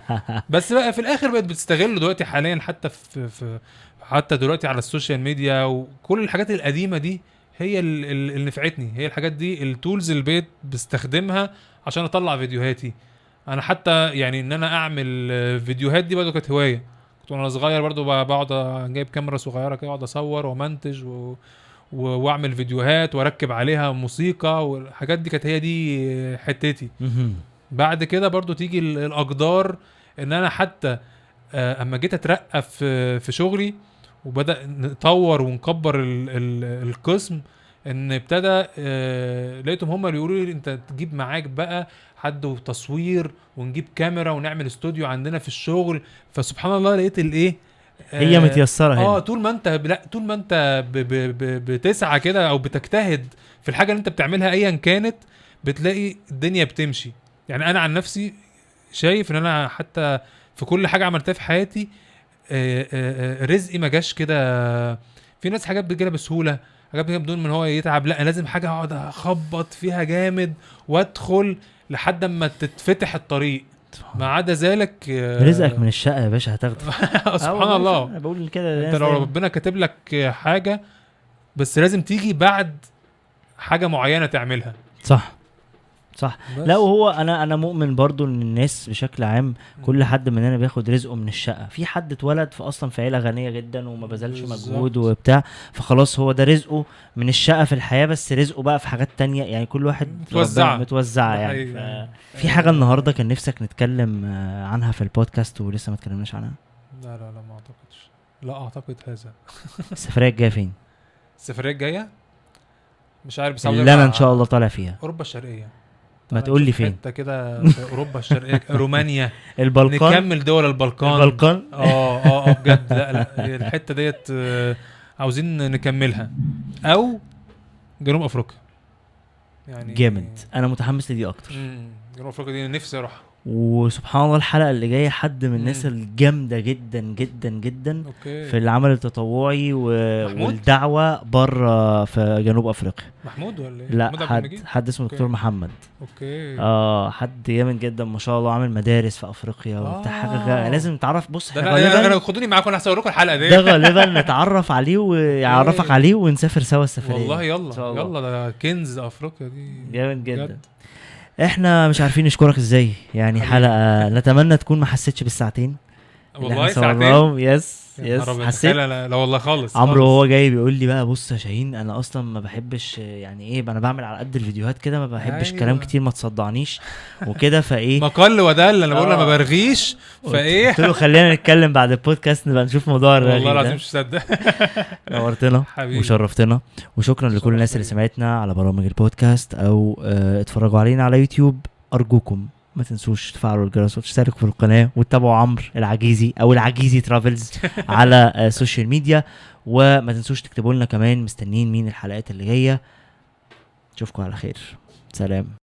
بس بقى في الاخر بقت بتستغله دلوقتي حاليا حتى في, في حتى دلوقتي على السوشيال ميديا وكل الحاجات القديمه دي هي ال- ال- اللي نفعتني هي الحاجات دي التولز اللي بقيت بستخدمها عشان اطلع فيديوهاتي انا حتى يعني ان انا اعمل آه، فيديوهات دي برضه كانت هوايه كنت وانا صغير برضه ب- بقعد جايب كاميرا صغيره كده اقعد اصور ومنتج و... و... واعمل فيديوهات واركب عليها موسيقى والحاجات دي كانت هي دي حتتي مهم. بعد كده برضو تيجي ال- الاقدار ان انا حتى آه، اما جيت اترقى في في شغلي وبدا نطور ونكبر ال ال القسم ان ابتدى آه، لقيتهم هم اللي يقولوا لي انت تجيب معاك بقى حد وتصوير ونجيب كاميرا ونعمل استوديو عندنا في الشغل فسبحان الله لقيت الايه هي آه، متيسره هنا اه طول ما انت لا طول ما انت ب ب ب بتسعى كده او بتجتهد في الحاجه اللي انت بتعملها ايا كانت بتلاقي الدنيا بتمشي يعني انا عن نفسي شايف ان انا حتى في كل حاجه عملتها في حياتي آه، آه، آه، رزقي ما جاش كده في ناس حاجات بتجيلها بسهوله حاجات بتجيلها بدون من هو يتعب لا لازم حاجه اقعد اخبط فيها جامد وادخل لحد ما تتفتح الطريق ما عدا ذلك آه، رزقك من الشقه يا باشا هتاخده سبحان آه، الله انا بقول كده انت للناس لو دايما. ربنا كاتب لك حاجه بس لازم تيجي بعد حاجه معينه تعملها صح صح بس. لا وهو انا انا مؤمن برضو ان الناس بشكل عام كل حد مننا بياخد رزقه من الشقه في حد اتولد في اصلا في عيله غنيه جدا وما بذلش بالظبط. مجهود وبتاع فخلاص هو ده رزقه من الشقه في الحياه بس رزقه بقى في حاجات تانية يعني كل واحد متوزعة. ربنا- متوزعه ده يعني حقيقي. ف... في حاجه النهارده كان نفسك نتكلم آه، عنها في البودكاست ولسه ما اتكلمناش عنها لا لا لا ما اعتقدش لا اعتقد هذا السفريه الجايه فين السفريه الجايه مش عارف بس عاوز اللي انا أبقى ان شاء الله طالع فيها اوروبا الشرقيه ما تعالى تقول لي نشوف فين حته كده في اوروبا الشرقيه رومانيا البلقان نكمل دول البلقان البلقان اه اه اه بجد لا لا الحته ديت آه، عاوزين نكملها او جنوب افريقيا يعني جامد انا متحمس لدي اكتر مم. جنوب افريقيا دي نفسي اروح وسبحان الله الحلقه اللي جايه حد من الناس مم. الجامده جدا جدا جدا اوكي في العمل التطوعي و... محمود؟ والدعوه بره في جنوب افريقيا محمود ولا ايه؟ لا محمود عبد حد المجيد؟ حد اسمه أوكي. دكتور محمد اوكي اه حد جامد جدا ما شاء الله عامل مدارس في افريقيا وبتاع حاجه آه. غ... لازم نتعرف بص ده إحنا انا انا, غالبا أنا خدوني معاكم انا هصور لكم الحلقه دي ده غالبا نتعرف عليه ويعرفك أوكي. عليه ونسافر سوا السفريه والله إن يلا شاء الله. يلا ده كنز افريقيا دي جامد جدا بجد. احنا مش عارفين نشكرك ازاي يعني حبيبي. حلقه نتمنى تكون ما حسيتش بالساعتين اللي والله احنا ساعتين صورناهم يس يا يس نهار أبيض، حسيت تخيل لا, لا والله خالص عمرو خالص. وهو جاي بيقول لي بقى بص يا شاهين انا اصلا ما بحبش يعني ايه انا بعمل على قد الفيديوهات كده ما بحبش أيوة. كلام كتير ما تصدعنيش وكده فايه ما قل ودل انا بقول آه. ما برغيش فايه قلت له خلينا نتكلم بعد البودكاست نبقى نشوف موضوع الرغي والله ده. العظيم مش مصدق نورتنا حبيبي. وشرفتنا وشكرا لكل الناس اللي سمعتنا على برامج البودكاست او آه، اتفرجوا علينا على يوتيوب ارجوكم ما تنسوش تفعلوا الجرس وتشتركوا في القناه وتتابعوا عمرو العجيزي او العجيزي ترافلز على آه، السوشيال ميديا وما تنسوش تكتبوا لنا كمان مستنيين مين الحلقات اللي جايه اشوفكم على خير سلام